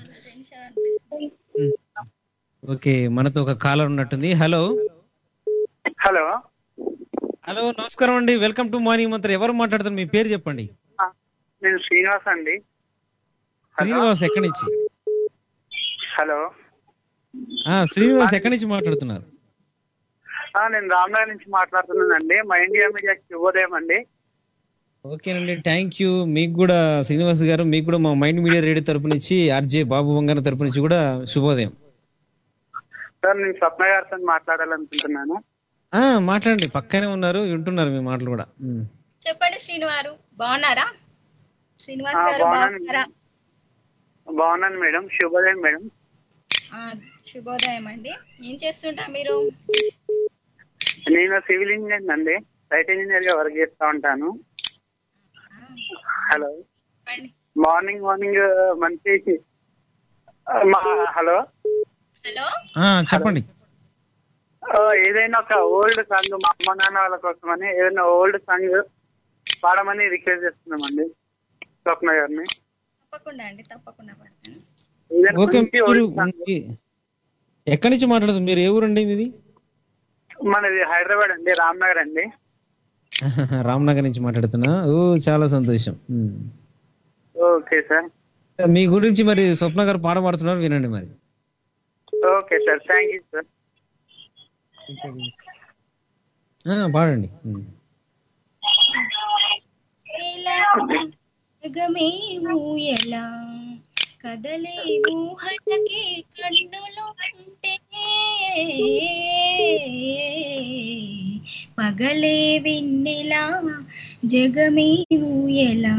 ఓకే మనతో ఒక కాలర్ ఉన్నట్టుంది హలో హలో హలో నమస్కారం అండి వెల్కమ్ టు మార్నింగ్ మంత్రి ఎవరు మాట్లాడుతారు మీ పేరు చెప్పండి నేను శ్రీనివాస్ అండి శ్రీనివాస్ ఎక్కడి నుంచి హలో ఆ, శ్రీనివాస్ ఎక్కడి నుంచి మాట్లాడుతున్నారు ఆ, నేను రామ్నగర్ నుంచి మాట్లాడుతున్నానండి మా ఇండియా మీడియా శుభోదయం అండి ఓకేనండి థ్యాంక్ యూ మీకు కూడా శ్రీనివాస్ గారు మీకు కూడా మా మైండ్ మీడియా రేడియో తరపు నుంచి ఆర్జే బాబు వంగన తరపు నుంచి కూడా శుభోదయం సార్ నేను స్వప్న గారితో మాట్లాడాలనుకుంటున్నాను ఆ మాట్లాడండి పక్కనే ఉన్నారు వింటున్నారు మీ మాటలు కూడా ఉమ్. చెప్పండి శ్రీనివారు బాగున్నారా శ్రీనివాస్ ఆ, గారు బాగున్నాను. బాగున్నారా బాగున్నాను మేడం శుభోదయం మేడం ఆ, శుభోదయం అండి ఏం చేస్తుంటా మీరు నేను సివిల్ ఇంజనీర్ అండి సైట్ ఇంజనీర్ గా వర్క్ చేస్తా ఉంటాను హలో చెప్పండి మార్నింగ్ మార్నింగ్ మంచి ఆ, మా హలో హలో ఆ, చెప్పండి ఆ, ఏదైనా ఒక ఓల్డ్ సాంగ్ మా అమ్మ నాన్న వాళ్ళ కోసమని ఏదైనా ఓల్డ్ సాంగ్ పాడమని రిక్వెస్ట్ చేస్తున్నామండి స్వప్న గారిని తప్పకుండా అండి తప్పకుండా పడతాను ఏదైనా ఓకే మంచి మీరు old song. మీ- ఎక్కడి నుంచి మాట్లాడుతున్నారు మీరు ఏ ఊరండి మీది మనది హైదరాబాద్ అండి రామ్నగర్ అండి రామ్నగర్ నుంచి మాట్లాడుతున్నా ఓ చాలా సంతోషం ఉమ్. ఓకే సార్ మీ గురించి మరి స్వప్న గారు పాట పాడుతున్నారు వినండి మరి okay sir thank you sir ఆ, పాడండి ఉమ్. ఎలా జగమే ఊయలా కదలే ఊహలకే కన్నులు ఉంటే పగలే విన్నెలా జగమే ఊయలా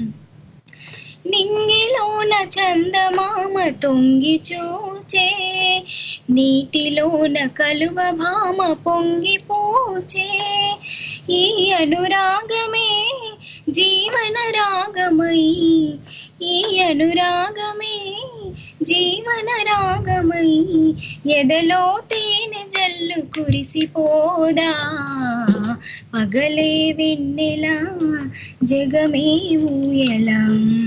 నింగిలోన చందమామ తొంగి చూచే నీటిలోన కలువ భామ పొంగి పూచే ఈ అనురాగమే జీవన రాగమై ఈ అనురాగమే జీవన రాగమై ఎదలో తేనె జల్లు కురిసిపోదా పగలే వెన్నెలా జగమే ఊయలా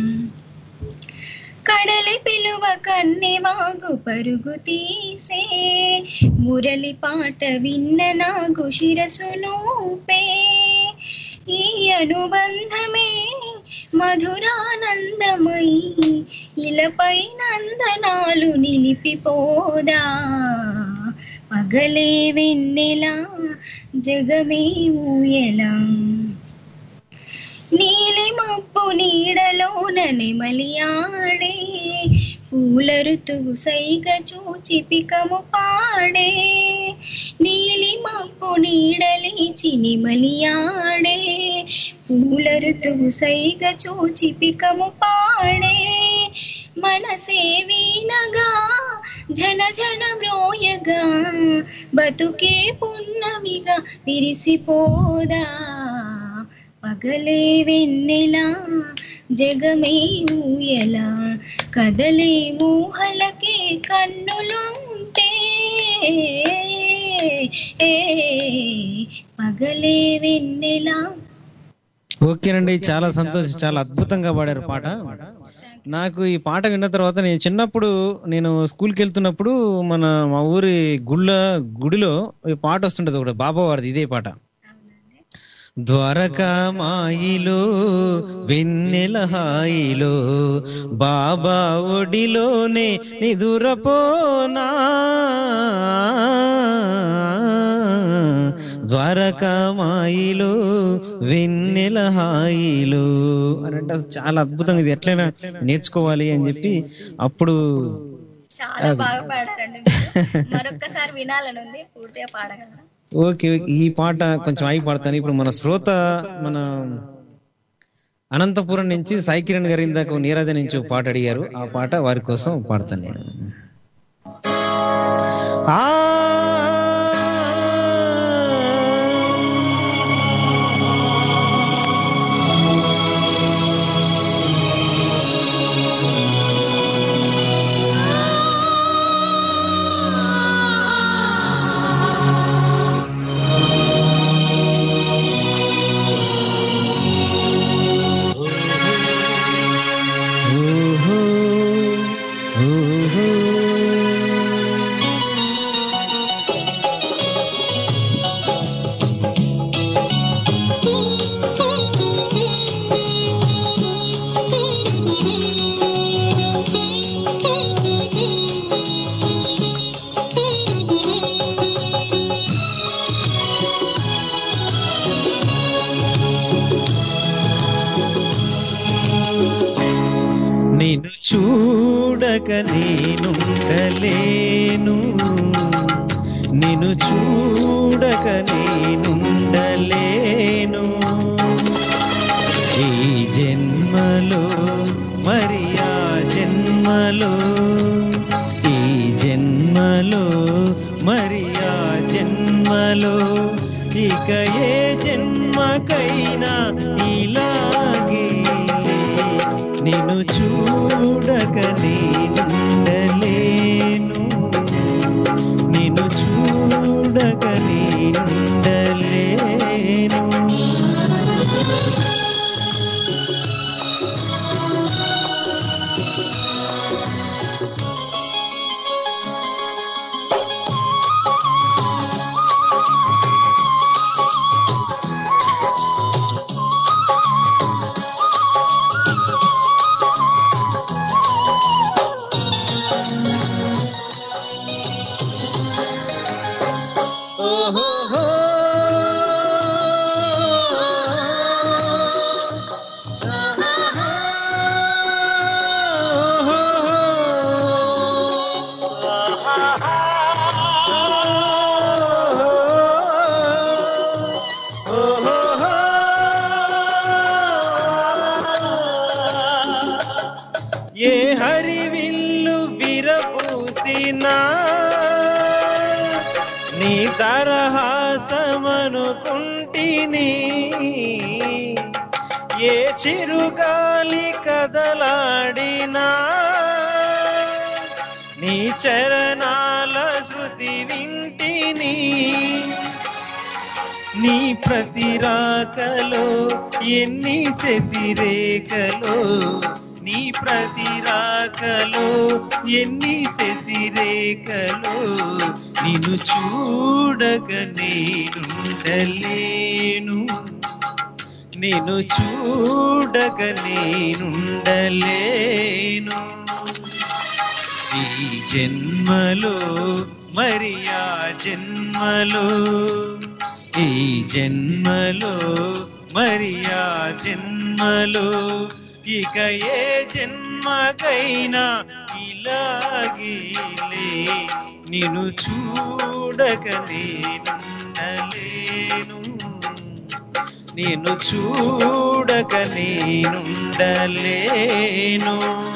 కడలి పిలువ కన్నెవాగు పరుగు తీసే మురళి పాట విన్న నాగు శిరసులోపే ఈ అనుబంధమే మధురానందమై ఇలపై నందనాలు నిలిపిపోదా పగలే వెన్నెలా జగమే ఊయలా నీలి మబ్బు నీడలోన నెమలియాడే పూల ఋతువు సైగ చూచి పికము పాడే నీలి మబ్బు నీడలేచి నెమలియాడే పూల ఋతువు సైగ చూచి పికము పాడే మనసే వీణగా జన జన మ్రోయగా బతుకే పున్నమిగా విరిసిపోదా పగలే వెన్నెలా జగమే ఊయలా కదలే ఊహలకే కన్నులుంటే పగలే వెన్నెలా ఓకేనండి చాలా సంతోషం చాలా అద్భుతంగా పాడారు పాట నాకు ఈ పాట విన్న తర్వాత నేను చిన్నప్పుడు నేను స్కూల్కి వెళ్తున్నప్పుడు మన మా ఊరి గుళ్ళ గుడిలో ఈ పాట వస్తుంటది ఒకటి బాబా వారిది ఇదే పాట ద్వారకామాయిలో వెన్నెల హాయిలో బాబా ఒడిలోనే నిదురపోనా ద్వారకామాయిలో వెన్నెల హాయిలో అని అంటే అసలు చాలా అద్భుతంగా ఇది ఎట్లయినా నేర్చుకోవాలి అని చెప్పి అప్పుడు చాలా బాగా పాడారండి మీరు. మరొక్కసారి వినాలని ఉంది పూర్తిగా పాడగలరా ఓకే ఓకే. ఈ పాట కొంచెం ఆగి పాడతాను ఇప్పుడు మన శ్రోత మన అనంతపురం నుంచి సాయి కిరణ్ గారి ఇందాక నీరాజ నుంచి ఒక పాట అడిగారు ఆ పాట వారి కోసం పాడతాను నేను ఆ ఓహో ఓహో చూడక నేనుండలేను నిన్ను చూడక నేనుండలేను ఈ జన్మలో మరి ఆ జన్మలో ఈ జన్మలో మరి ఆ జన్మలో ఇక ఏ జన్మకైనా ఇలాగే నిన్ను చూడక నేనుండలేను నిన్ను చూడక నేనుండలేను ఏ హరివిల్లు విరపూసినా నీ తరహాసమనుకుంటిని ఏ చిరుగాలి కదలాడినా నీ చరణాల శృతి వింటిని నీ ప్రతి రాకలో ఎన్ని శశిరేఖలో నీ ప్రతి రాకలో ఎన్ని శశిరేఖలో నిన్ను చూడక నేనుండలేను నిన్ను చూడక నేనుండలేను ఈ జన్మలో మరి ఆ జన్మలో ఈ జన్మలో మరి ఆ జన్మలో ఇక ఏ జన్మకైనా ఇలాగేలే నిన్ను చూడక నేనుండలేను నిన్ను చూడక నేనుండలేను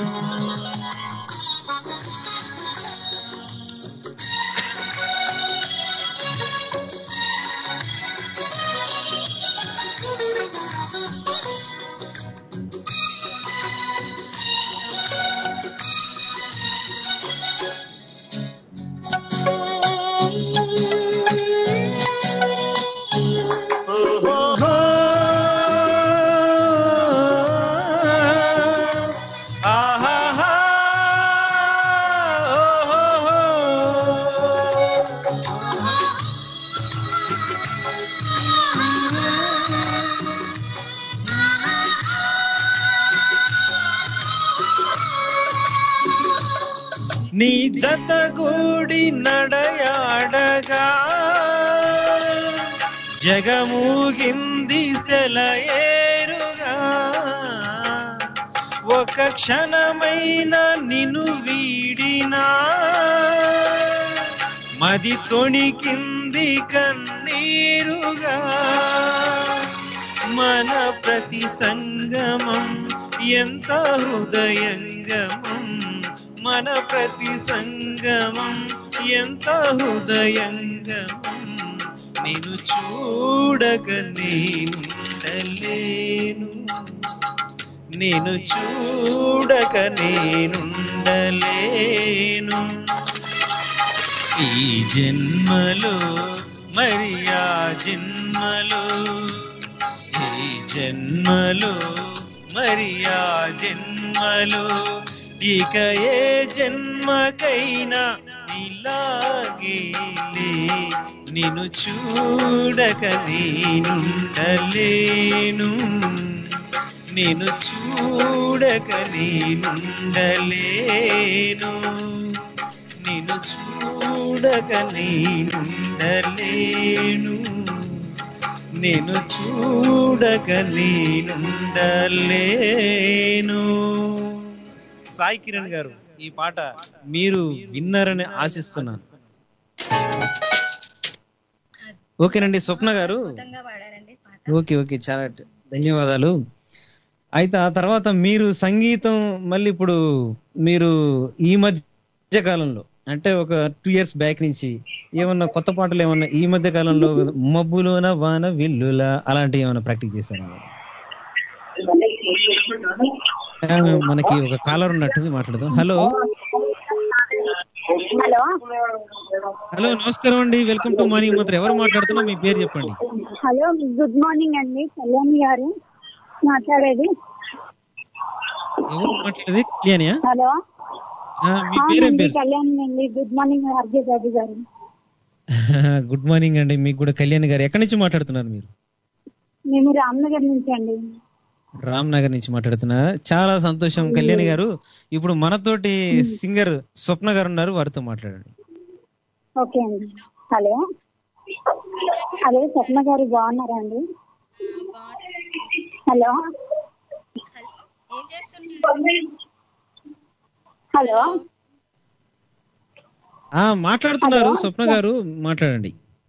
నీ జతగూడి నడయాడగా జగమూగింది సెలయేరుగా ఒక క్షణమైన నిన్ను వీడినా మది తొణికింది కన్నీరుగా మన ప్రతి సంగమం ఎంత హృదయంగమం మన ప్రతి సంగమం ఎంత హృదయంగమం నేను చూడక నేనుండలేను నేను చూడక నేనుండలేను ఈ జన్మలో మరి ఆ జన్మలో ఈ జన్మలో మరి ఆ జన్మలో ఇక ఏ జన్మకైనా ఇలాగేలే నిన్ను చూడక నేనుండలేను నేను చూడక నేనుండలేను నిన్ను చూడక నేనుండలేను నేను చూడక నేనుండలేను సాయి కిరణ్ గారు ఈ పాట మీరు విన్నారని ఆశిస్తున్నాను ఓకేనండి స్వప్న గారు అద్భుతంగా పాడారండి పాట ఓకే ఓకే చాలా ధన్యవాదాలు అయితే ఆ తర్వాత మీరు సంగీతం మళ్ళీ ఇప్పుడు మీరు ఈ మధ్య కాలంలో అంటే ఒక టూ ఇయర్స్ బ్యాక్ నుంచి ఏమన్నా కొత్త పాటలు ఏమన్నా ఈ మధ్య కాలంలో మబ్బులోన వాన విల్లుల అలాంటివి ఏమైనా ప్రాక్టీస్ చేశారా ఆ, మనకి ఒక కాలర్ ఉన్నట్టుంది మాట్లాడదాం హలో హలో హలో నమస్కారం అండి వెల్కమ్ టు మార్నింగ్ మంత్రి ఎవరు మాట్లాడుతున్నా మీ పేరు చెప్పండి హలో గుడ్ మార్నింగ్ అండి కళ్యాణి గారు మాట్లాడేది ఎవరు మాట్లాడేది కళ్యాణియా హలో ఆ, మీ పేరేం అవునండి పేరు కళ్యాణి అండి గుడ్ మార్నింగ్ ఆర్జే బాబు గారు గుడ్ మార్నింగ్ అండి మీకు కూడా కళ్యాణ్ గారు ఎక్కడి నుంచి మాట్లాడుతున్నారు మీరు మేము రామ్నగర్ నుంచి అండి రామ్ నగర్ నుంచి మాట్లాడుతున్నా చాలా సంతోషం కళ్యాణ్ గారు ఇప్పుడు మనతోటి సింగర్ స్వప్న గారు ఉన్నారు వారితో మాట్లాడండి ఓకే అండి హలో హలో స్వప్న గారు బాగున్నారా అండి హలో ఏం చేస్తున్నారు హలో ఆ మాట్లాడుతున్నారు స్వప్న గారు మాట్లాడండి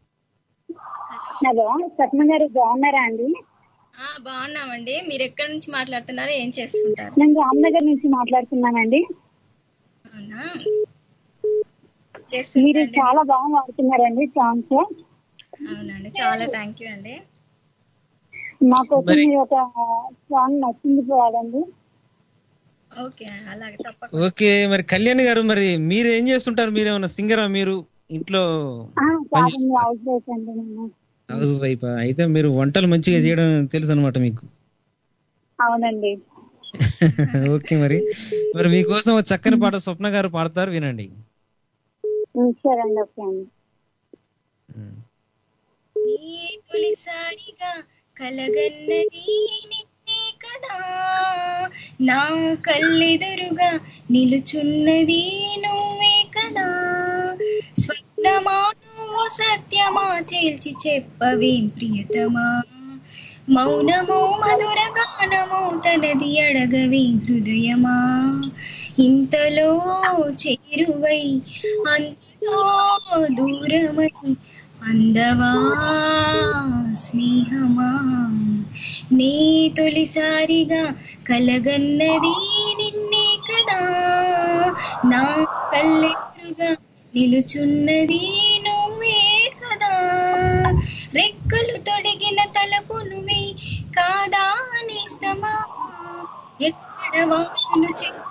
హలో స్వప్న గారు బాగున్నారా అండి ఆ, బాగున్నామండి మీరు ఎక్కడి నుంచి మాట్లాడుతున్నారు ఏం చేస్తుంటారు నేను రామ్నగర్ నుంచి మాట్లాడుతున్నానండి అవునా మీరు చేస్తుంటారండి చాలా బాగా పాడుతున్నారండి సాంగ్స్ అవునండి చాలా థ్యాంక్ యూ అండి మా కోసం మరి- మీరు ఒక సాంగ్ నచ్చింది పాడండి ఓకే అలాగే తప్పకుండా ఓకే మరి కళ్యాణ్ గారు మరి మీరు ఏం చేస్తుంటారు మీరు ఏమన్నా సింగరా మీరు ఇంట్లో ఆ, కాదండి హౌస్ వైఫ్ అండి నేను హౌస్ వైఫ్ అయితే మీరు వంటలు మంచిగా చేయడం తెలుసు అనమాట మీకు అవునండి ఓకే మరి మరి మీకోసం ఒక చక్కని పాట స్వప్న గారు పాడతారు వినండి ఉం, సరే అండి ఓకే అండి నీ తొలిసారిగా కలగన్నది నిన్నే కదా నా కళ్ళెదురుగా నిలుచున్నది నువ్వే కదా స్వప్నమా నువ్వు సత్యమా తేల్చి చెప్పవేం ప్రియతమా మౌనమో మధుర గానమో తనది అడగవే హృదయమా ఇంతలో చేరువై అంతలో దూరమై అందవా స్నేహమా నీ తొలిసారిగా కలగన్నది నిన్నే కదా నా కళ్ళెదురుగా నిలుచున్నది నువ్వే కదా రెక్కలు తొడిగిన తలకు నువ్వే కాదా నేస్తమా ఎక్కడ వాను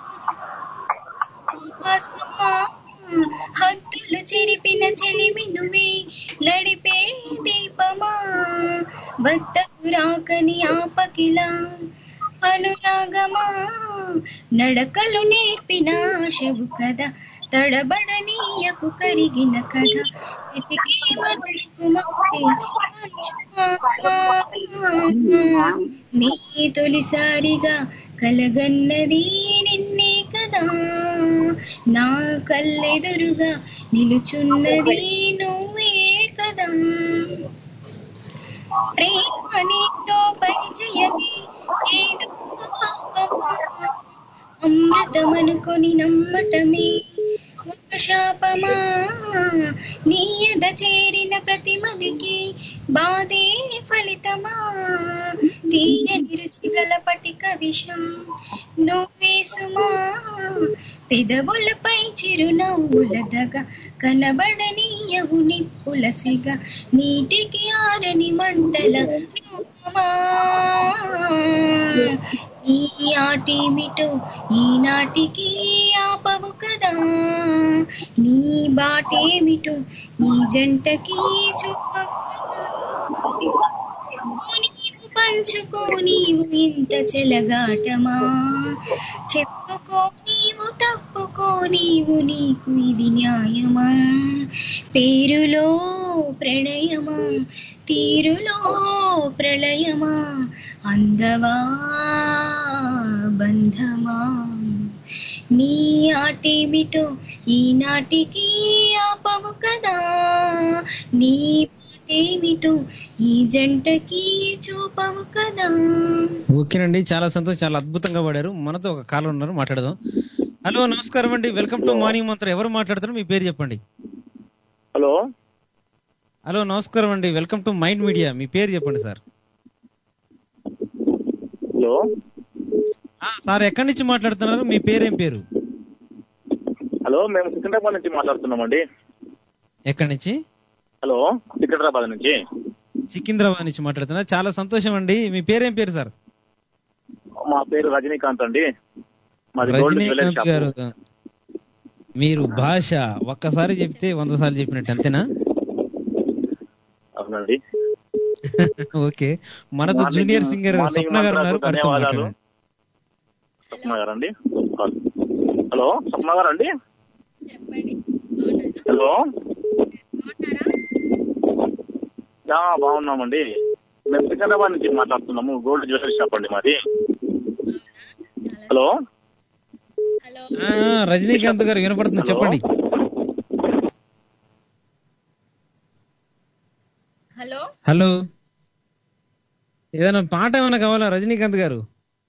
చెప్పుమా హద్దులు చెరిపిన చెలిమి నువ్వే నడిపే దీపమా వద్దకు రాకని ఆపకిలా అనురాగమా నడకలు నేర్పిన ఆశవు కదా తడబడనీయకు కరిగిన కథ వెతికే మనసుకు మక్తే పంచుమా. నీ తొలిసారిగా కలగన్నది నిన్నే కదా నా కళ్ళెదురుగా నిలుచున్నది నువ్వే కదా ప్రేమ నీతో పరిచయమే ఏదో పాపమా అమృతమనుకొని నమ్మటమే ఒక శాపమా నీ ఎద చేరిన ప్రతి మదికి బాధే ఫలితమా తీయని రుచి గల పటిక విషం నువ్వే సుమా పెదవులపై చిరునవ్వుల దగ కనబడనీయవు నిప్పులసిగా నీటికి ఆరని మంటల రూపమా ఈ ఆటేమిటో ఈనాటికి ఆపవు కదా నీ బాటేమిటో ఈ జంటకి చూపవు నీవు పంచుకో నీవు ఇంత చెలగాటమా చెప్పుకో నీవు తప్పుకో నీవు నీకు ఇది న్యాయమా పేరులో ప్రణయమా తీరులో ప్రళయమా అందవా బంధమా నీ ఆటేమిటో ఈనాటికి ఆపవు కదా నీ పాటేమిటో ఈ జంటకి చూపవు కదా ఓకేనండి చాలా సంతోషం చాలా అద్భుతంగా పాడారు మనతో ఒక కాలర్ ఉన్నారు మాట్లాడదాం హలో నమస్కారం అండి వెల్కమ్ టు మార్నింగ్ మంత్రం ఎవరు మాట్లాడుతున్నారు మీ పేరు చెప్పండి హలో హలో నమస్కారం అండి వెల్కమ్ టు మైండ్ మీడియా మీ పేరు చెప్పండి సార్ హలో ఆ, సార్ ఎక్కడి నుంచి మాట్లాడుతున్నారు మీ పేరేం పేరు హలో మేము సికింద్రాబాద్ నుంచి మాట్లాడుతున్నామండి ఎక్కడి నుంచి హలో సికింద్రాబాద్ నుంచి సికింద్రాబాద్ నుంచి మాట్లాడుతున్నారు చాలా సంతోషం అండి మీ పేరేం పేరు సార్ మా పేరు రజనీకాంత్ అండి మాది గోల్డ్ జ్యువెలరీ రజనీకాంత్ గారు షాప్ మీరు భాష ఒక్కసారి చెప్తే వంద సార్లు చెప్పినట్టు అంతేనా అవునండి ఓకే మనతో morning- junior singer morning Swapna garu ఉన్నారు మంత్రాలకు వారితో ధన్యవాదాలు. మాట్లాడండి స్వప్న గారు అండి హలో స్వప్న గారు అండి హలో యా, బాగున్నామండి మేము సికింద్రాబాద్ నుంచి మాట్లాడుతున్నాము గోల్డ్ జ్యువెలరీ షాప్ అండి మాది హలో ఆ, రజనీకాంత్ గారు వినపడుతుంది హలో. చెప్పండి హలో హలో ఏదైనా పాట ఏమైనా కావాలా రజనీకాంత్ గారు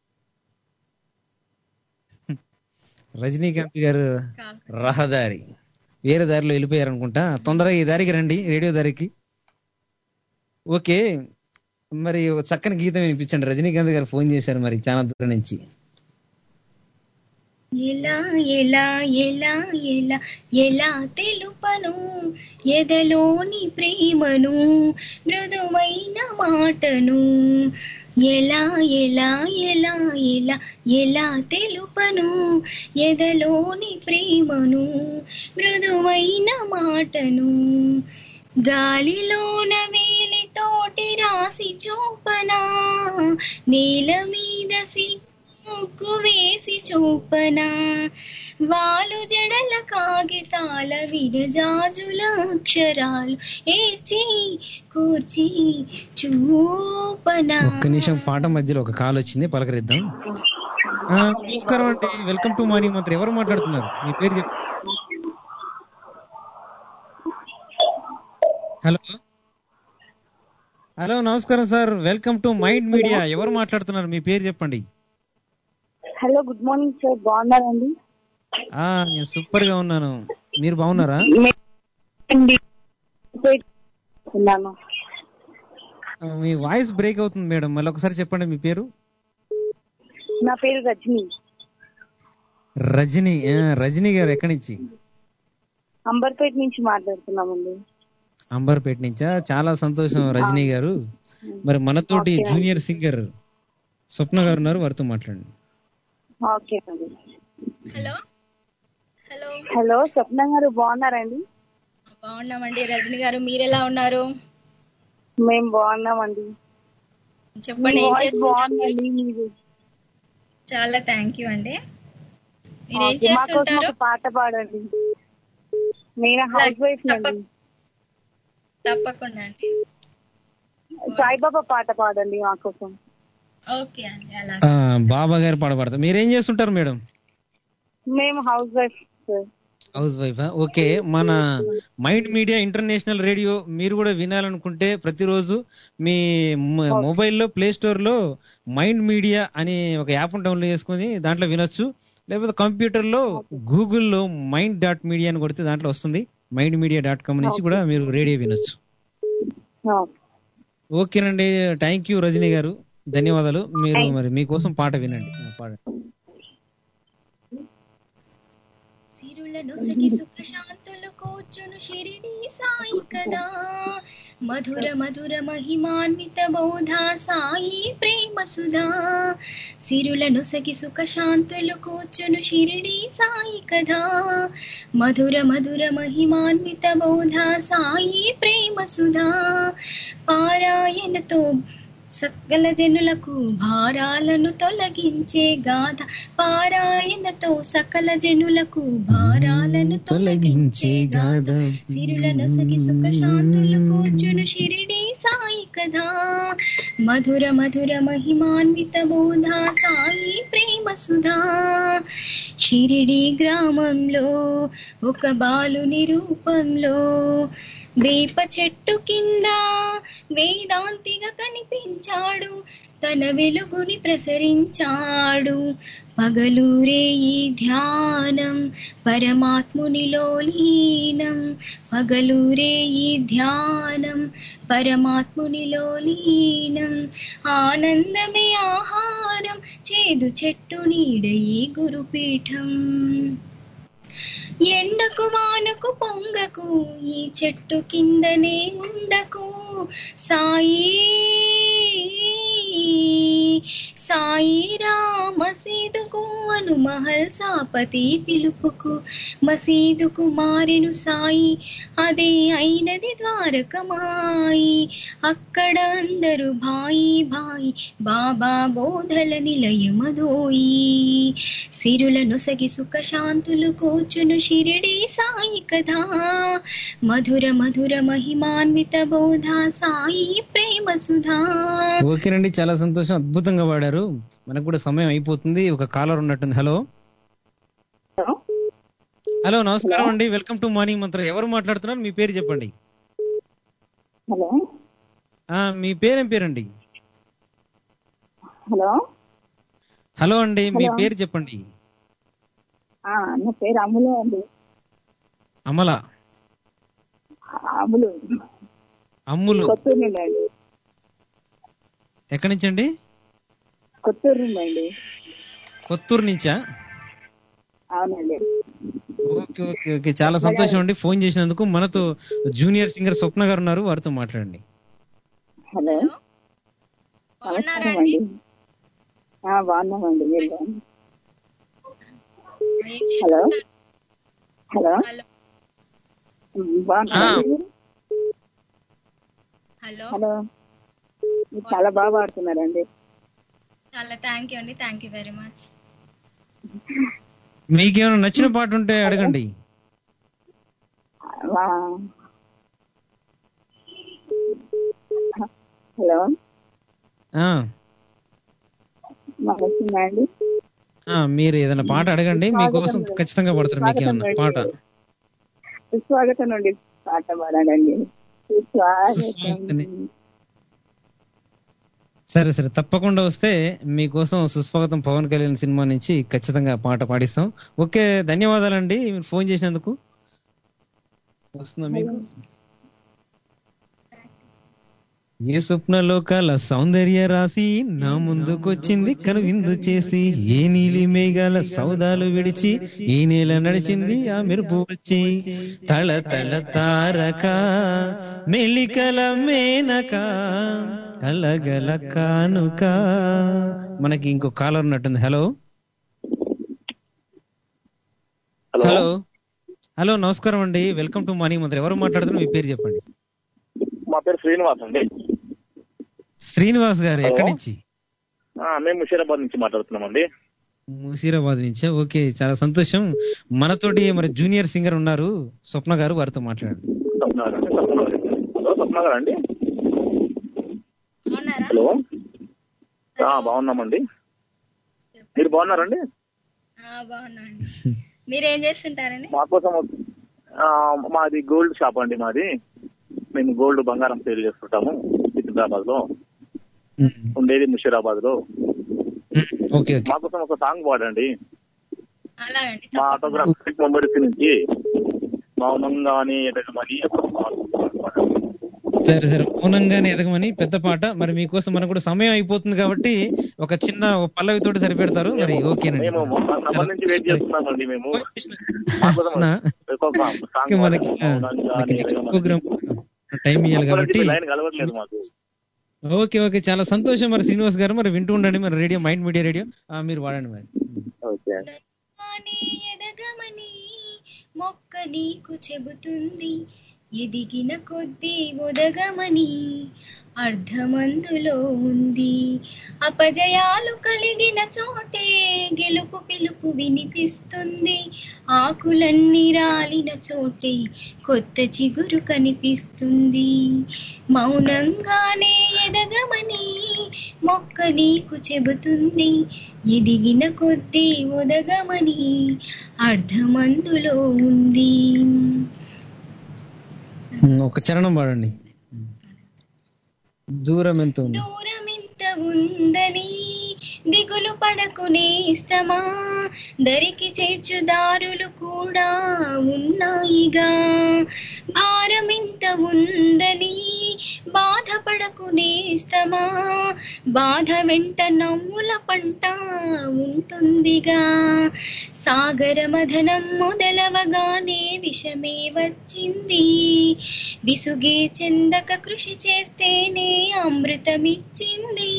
రజనీకాంత్ గారు రహదారి వేరే దారిలో వెళ్ళిపోయారు అనుకుంటా తొందరగా ఈ దారికి రండి రేడియో దారికి ఓకే మరి ఒక చక్కని గీతం వినిపించండి రజనీకాంత్ గారు ఫోన్ చేశారు మరి చాలా దూరం నుంచి ఎలా ఎలా ఎలా ఎలా ఎలా తెలుపను ఎదలోని ప్రేమను మృదువైన మాటను ఎలా ఎలా ఎలా ఎలా ఎలా తెలుపను ఎదలోని ప్రేమను మృదువైన మాటను గాలిలోన వేలితోటి రాసి చూపనా నేల మీద సిక్కు వేసి చూపనా వాలు జడల కాగితాల విరజాజుల అక్షరాలు ఏర్చి కూర్చి చూపనా ఒక్క నిమిషం పాట మధ్యలో ఒక కాల్ వచ్చింది పలకరిద్దాం ఆ, నమస్కారం అండి వెల్కమ్ టు మార్నింగ్ మంత్రి ఎవరు మాట్లాడుతున్నారు మీ పేరు చెప్ప హలో హలో నమస్కారం sir welcome to mind media ఎవరు మాట్లాడుతున్నారు మీ పేరు చెప్పండి హలో గుడ్ మార్నింగ్ సార్ బాగున్నారండి ఆ నేను సూపర్ గా ఉన్నాను మీరు బాగున్నారా ఉన్నాను ఆ, మీ వాయిస్ బ్రేక్ అవుతుంది మేడం మళ్ళీ ఒకసారి చెప్పండి మీ పేరు నా పేరు రజని రజనీ ఆ, రజనీ గారు ఎక్కడి నుంచి అంబర్పేట నుంచి మాట్లాడుతున్నామండి అంబర్పేట నుంచా చాలా సంతోషం రజనీ గారు మరి మనతోటి ఓకే. జూనియర్ సింగర్ స్వప్న గారు ఉన్నారు వారితో మాట్లాడండి ఓకే అండి హలో హలో హలో స్వప్న గారు బాగున్నారండి బాగున్నామండి రజని గారు మీరెలా ఉన్నారు మేము బాగున్నామండి చెప్పండి మీ ఏం voice చేస్తున్నారు బాగుందండి మీరు చాలా థ్యాంక్ యూ అండి మీరు ఏం ఓకే, మా కోసం చేస్తుంటారు ఒక పాట పాడండి నేను హౌస్ వైఫ్ అండి తప్పకుండా అండి సాయిబాబా పాట పాడండి మా కోసం ఓకే అండి అలా ఆ, బాబా గారు పాడబడతారు మీరేం చేస్తుంటారు మేడం మేము housewife sir housewife okay మన మైండ్ మీడియా ఇంటర్నేషనల్ రేడియో మీరు కూడా వినాలనుకుంటే ప్రతిరోజు మీ మ- మొబైల్లో ప్లే స్టోర్ లో మైండ్ మీడియా అని ఒక యాప్ డౌన్లోడ్ చేసుకుని దాంట్లో వినొచ్చు లేకపోతే కంప్యూటర్ లో గూగుల్లో మైండ్ డాట్ మీడియా అని కొడితే దాంట్లో వస్తుంది మైండ్ మీడియా డాట్ కామ్ నుంచి కూడా మీరు రేడియో వినొచ్చు ఓకేనండి థ్యాంక్ యూ రజనీ గారు ధన్యవాదాలు మీరు మరి మీకోసం పాట వినండి ఆ, పాడండి సిరులను సగి సుఖ శాంతులు కూర్చును షిరిడి సాయి కదా మధుర మధుర మహిమాన్విత బౌధ సాయి ప్రేమ సుధా సిరులను సగి సుఖ శాంతులు కూర్చును షిరిడి సాయి కదా మధుర మధుర మహిమాన్విత బౌధ సాయి ప్రేమ సుధా పారాయణతో సకల జనులకు భారాలను తొలగించే గాథ పారాయణతో సకల జనులకు భారాలను తొలగించే గాథ సిరులను సగి సుఖ శాంతులు కూర్చును షిరిడి సాయి కదా మధుర మధుర మహిమాన్విత బోధ సాయి ప్రేమ సుధా షిరిడి గ్రామంలో ఒక బాలుని రూపంలో వేప చెట్టు కింద వేదాంతిగా కనిపించాడు తన వెలుగుని ప్రసరించాడు పగలూరే ఈ ధ్యానం పరమాత్మునిలో లీనం పగలూరే ఈ ధ్యానం పరమాత్మునిలో లీనం ఆనందమే ఆహారం చేదు చెట్టు నీడ ఈ గురుపీఠం ఎండకు వానకు పొంగకు ఈ చెట్టు కిందనే ఉండకు సాయి సాయిరా మసీదుకు అను మహల్ సాపతి పిలుపుకు మసీదుకు మారెను సాయి అదే అయినది ద్వారకమాయి అక్కడ అందరూ భాయి భాయి బాబా బోధల నిలయమదోయి సిరుల నొసగి సుఖ శాంతులు కూర్చును షిరిడి సాయి కదా మధుర మధుర మహిమాన్విత బోధ సాయి ప్రేమ సుధా ఓకేనండి చాలా సంతోషం అద్భుతంగా పాడారు మనకు కూడా సమయం అయిపోతుంది ఒక కాలర్ ఉన్నట్టుంది హలో హలో నమస్కారం అండి వెల్కమ్ టు మార్నింగ్ మంత్ర ఎవరు మాట్లాడుతున్నారు మీ పేరు చెప్పండి హలో ఆ మీ పేరేం పేరండి హలో హలో అండి మీ హలో. పేరు చెప్పండి ఆ, నా పేరు అమ్ములు అండి అమల అమ్ములు అమ్ములు కొత్తూరు నుండి అండి ఎక్కడి నుంచి అండి కొత్తూరు నుండి అండి కొత్తూరు నుంచా అవునండి ఓకే ఓకే ఓకే చాలా సంతోషం అండి ఫోన్ చేసినందుకు మనతో జూనియర్ సింగర్ స్వప్న గారు ఉన్నారు వారితో మాట్లాడండి హలో నమస్కారం అండి ఆ, బాగున్నామండి మీరు బాగున్నారు హలో హలో బాగున్నారా మీరు? హలో హలో మీరు చాలా బాగా పాడుతున్నారండి చాలా థ్యాంక్ యూ అండి థ్యాంక్ యూ వెరీ మచ్ మీకేమైనా నచ్చిన పాట ఉంటే అడగండి వా- హలో ఆ మాకు వచ్చిందా అండి ఆ, మీరు ఏదైనా పాట అడగండి మీకోసం ఖచ్చితంగా పడతారు మీకు ఏమన్నా పాట సుస్వాగతం నుండి పాట పాడాలండి సుస్వాగతం సుస్వాగతం. సరే సరే తప్పకుండా వస్తే మీకోసం సుస్వాగతం పవన్ కళ్యాణ్ సినిమా నుంచి ఖచ్చితంగా పాట పాడిస్తాం ఓకే ధన్యవాదాలండి మీరు ఫోన్ చేసినందుకు వస్తుందా మీకు ఏ స్వప్నలోకాల సౌందర్య రాసి నా ముందుకొచ్చింది కనువిందు చేసి ఏ నీలి మేఘాల సౌదాలు విడిచి ఈ నేల నడిచింది ఆ మెరుపు వచ్చి తళ తళ తారక మెలికల మేనక కలగల కానుక మనకి ఇంకో కాలర్ ఉన్నట్టుంది హలో హలో హలో నమస్కారం అండి వెల్కమ్ టు మార్నింగ్ మంత్రి ఎవరు మాట్లాడుతున్నారు మీ పేరు చెప్పండి మా పేరు శ్రీనివాస్ అండి శ్రీనివాస్ గారు Hello. ఎక్కడి నుంచి ఆ, మేము ముషీరాబాద్ నుంచి మాట్లాడుతున్నామండి ముసీరాబాద్ నుంచా ఓకే చాలా సంతోషం మనతోటి మరి జూనియర్ సింగర్ ఉన్నారు స్వప్న గారు వారితో మాట్లాడండి స్వప్న గారు అండి, స్వప్న గారు. హలో స్వప్న గారు అండి హలో ఆ, బాగున్నామండి మీరు బాగున్నారండి ఆ, బాగున్నా అండి మీరేం చేస్తుంటారండి మా కోసం ఒక- ఆ, మాది గోల్డ్ షాప్ అండి మాది మేము గోల్డ్ బంగారం సేల్ చేస్తుంటాము సికింద్రాబాద్ లో ఉండేది ముషీరాబాద్ లో ఓకే ఓకే మా కోసం ఒక సాంగ్ పాడండి అలాగండి మా ఆటోగ్రాఫిక్ మెంబర్స్ నుంచి మౌనంగానే ఎదగమని ఒక పాట పాడండి. సరే సరే మౌనంగానే ఎదగమని పెద్ద పాట మరి మీకోసం మనకు కూడా సమయం అయిపోతుంది కాబట్టి ఒక చిన్న ఒక పల్లవి తోటి సరిపెడతారు మరి ఓకేనండి మేము నంబర్ నుంచి వెయిట్ చేస్తున్నామండి మేము మా కోసం నా? ఒక సాంగ్ ఓకే, మనకి ఆ, మనకి నెక్స్ట్ ప్రోగ్రామ్ టైం ఇవ్వాలి కాబట్టి లైన్ కలవట్లేదు మాకు ఓకే ఓకే చాలా సంతోషం మరి శ్రీనివాస్ గారు మరి వింటూ ఉండండి మరి రేడియో మైండ్ మీడియా రేడియో ఆ, మీరు వాడండి మరి ఓకే ఎదగమని మొక్క నీకు చెబుతుంది ఎదిగిన కొద్దీ ఒదగమని అర్ధమందులో ఉంది అపజయాలు కలిగిన చోటే గెలుపు పిలుపు వినిపిస్తుంది ఆకులన్నీ రాలిన చోటే కొత్త చిగురు కనిపిస్తుంది మౌనంగానే ఎదగమని మొక్క నీకు చెబుతుంది ఎదిగిన కొద్దీ ఒదగమని అర్ధమందులో ఉంది ఉమ్, ఒక చరణం పాడండి దూరం ఎంత ఉంది దూరం ఎంత ఉంది ఉందని దిగులు పడకు నేస్తమా దరికి చేర్చుదారులు కూడా ఉన్నాయిగా భారమింత ఉందని బాధపడకు నేస్తమా బాధ వెంట నవ్వుల పంట ఉంటుందిగా సాగర మధనం మొదలవగానే విషమే వచ్చింది విసుగే చెందక కృషి చేస్తేనే అమృతమిచ్చింది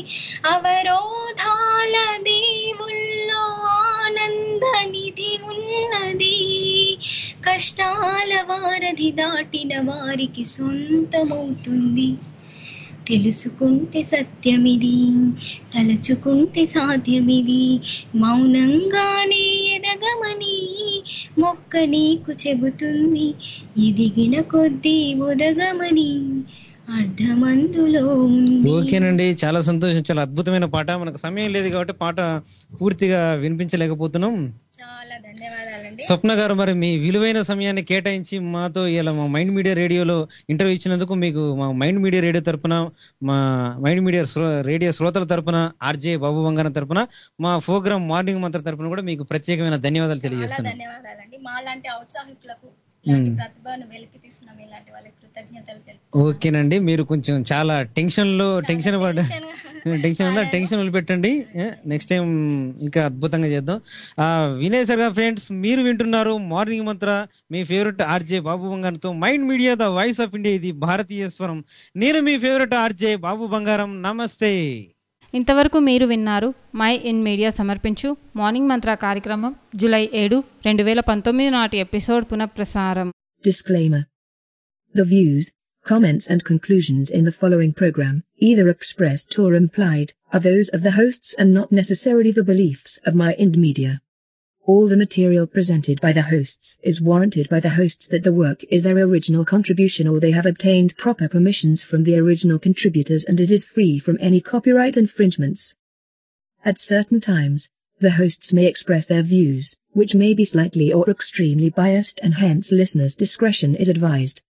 అవరోధాల దేవుల్లో ఆనంద నిధి ఉన్నది కష్టాల వారధి దాటిన వారికి సొంతమవుతుంది తెలుసుకుంటే సత్యమిది తలచుకుంటే సాధ్యమిది మౌనంగానే ఎదగమని మొక్క నీకు చెబుతుంది ఎదిగిన కొద్దీ ఉదగమని అర్ధమందులో ఉంది ఓకేనండి చాలా సంతోషం చాలా అద్భుతమైన పాట మనకు సమయం లేదు కాబట్టి పాట పూర్తిగా వినిపించలేకపోతున్నాం చాలా ధన్యవాదాలండి స్వప్న గారు మరి మీ విలువైన సమయాన్ని కేటాయించి మాతో ఇలా మా మైండ్ మీడియా రేడియోలో ఇంటర్వ్యూ ఇచ్చినందుకు మీకు మా మైండ్ మీడియా రేడియో తరపున మా మైండ్ మీడియా శ్రో- రేడియో శ్రోతల తరపున ఆర్జే బాబు బంగారం తరపున మా ప్రోగ్రామ్ మార్నింగ్ మంత్ర తరపున కూడా మీకు ప్రత్యేకమైన ధన్యవాదాలు చాలా తెలియజేస్తున్నాను ధన్యవాదాలండి మా లాంటి ఔత్సాహికులకు ఇలాంటి మ్మ్. ప్రతిభను వెలికి తీస్తున్నాం ఇలాంటి వాళ్ళకి కృతజ్ఞతలు తెలుపు ఓకేనండి మీరు కొంచెం చాలా టెన్షన్ లో టెన్షన్ పడ్డ టెన్షన్ టెన్షన్ ఉందా టెన్షన్ వదిలిపెట్టండి నెక్స్ట్ టైం ఇంకా అద్భుతంగా చేద్దాం ఆ వినేసరిగా ఫ్రెండ్స్ మీరు వింటున్నారు మార్నింగ్ మంత్ర మీ ఫేవరెట్ ఆర్జే బాబు బంగారంతో mind media the voice of India ఇది భారతీయ స్వరం నేను మీ ఫేవరెట్ ఆర్జే బాబు బంగారం నమస్తే ఇంతవరకు మీరు విన్నారు మై ఇన్ మీడియా సమర్పించు మార్నింగ్ మంత్ర కార్యక్రమం జూలై ఏడు రెండు వేల పంతొమ్మిది నాటి ఎపిసోడ్ పునఃప్రసారం Disclaimer. The views, comments and conclusions in the following program, either expressed or implied, are those of the hosts and not necessarily the beliefs of my Ind Media. All the material presented by the hosts is warranted by the hosts that the work is their original contribution or they have obtained proper permissions from the original contributors and it is free from any copyright infringements. At certain times, the hosts may express their views, which may be slightly or extremely biased and hence listeners' discretion is advised.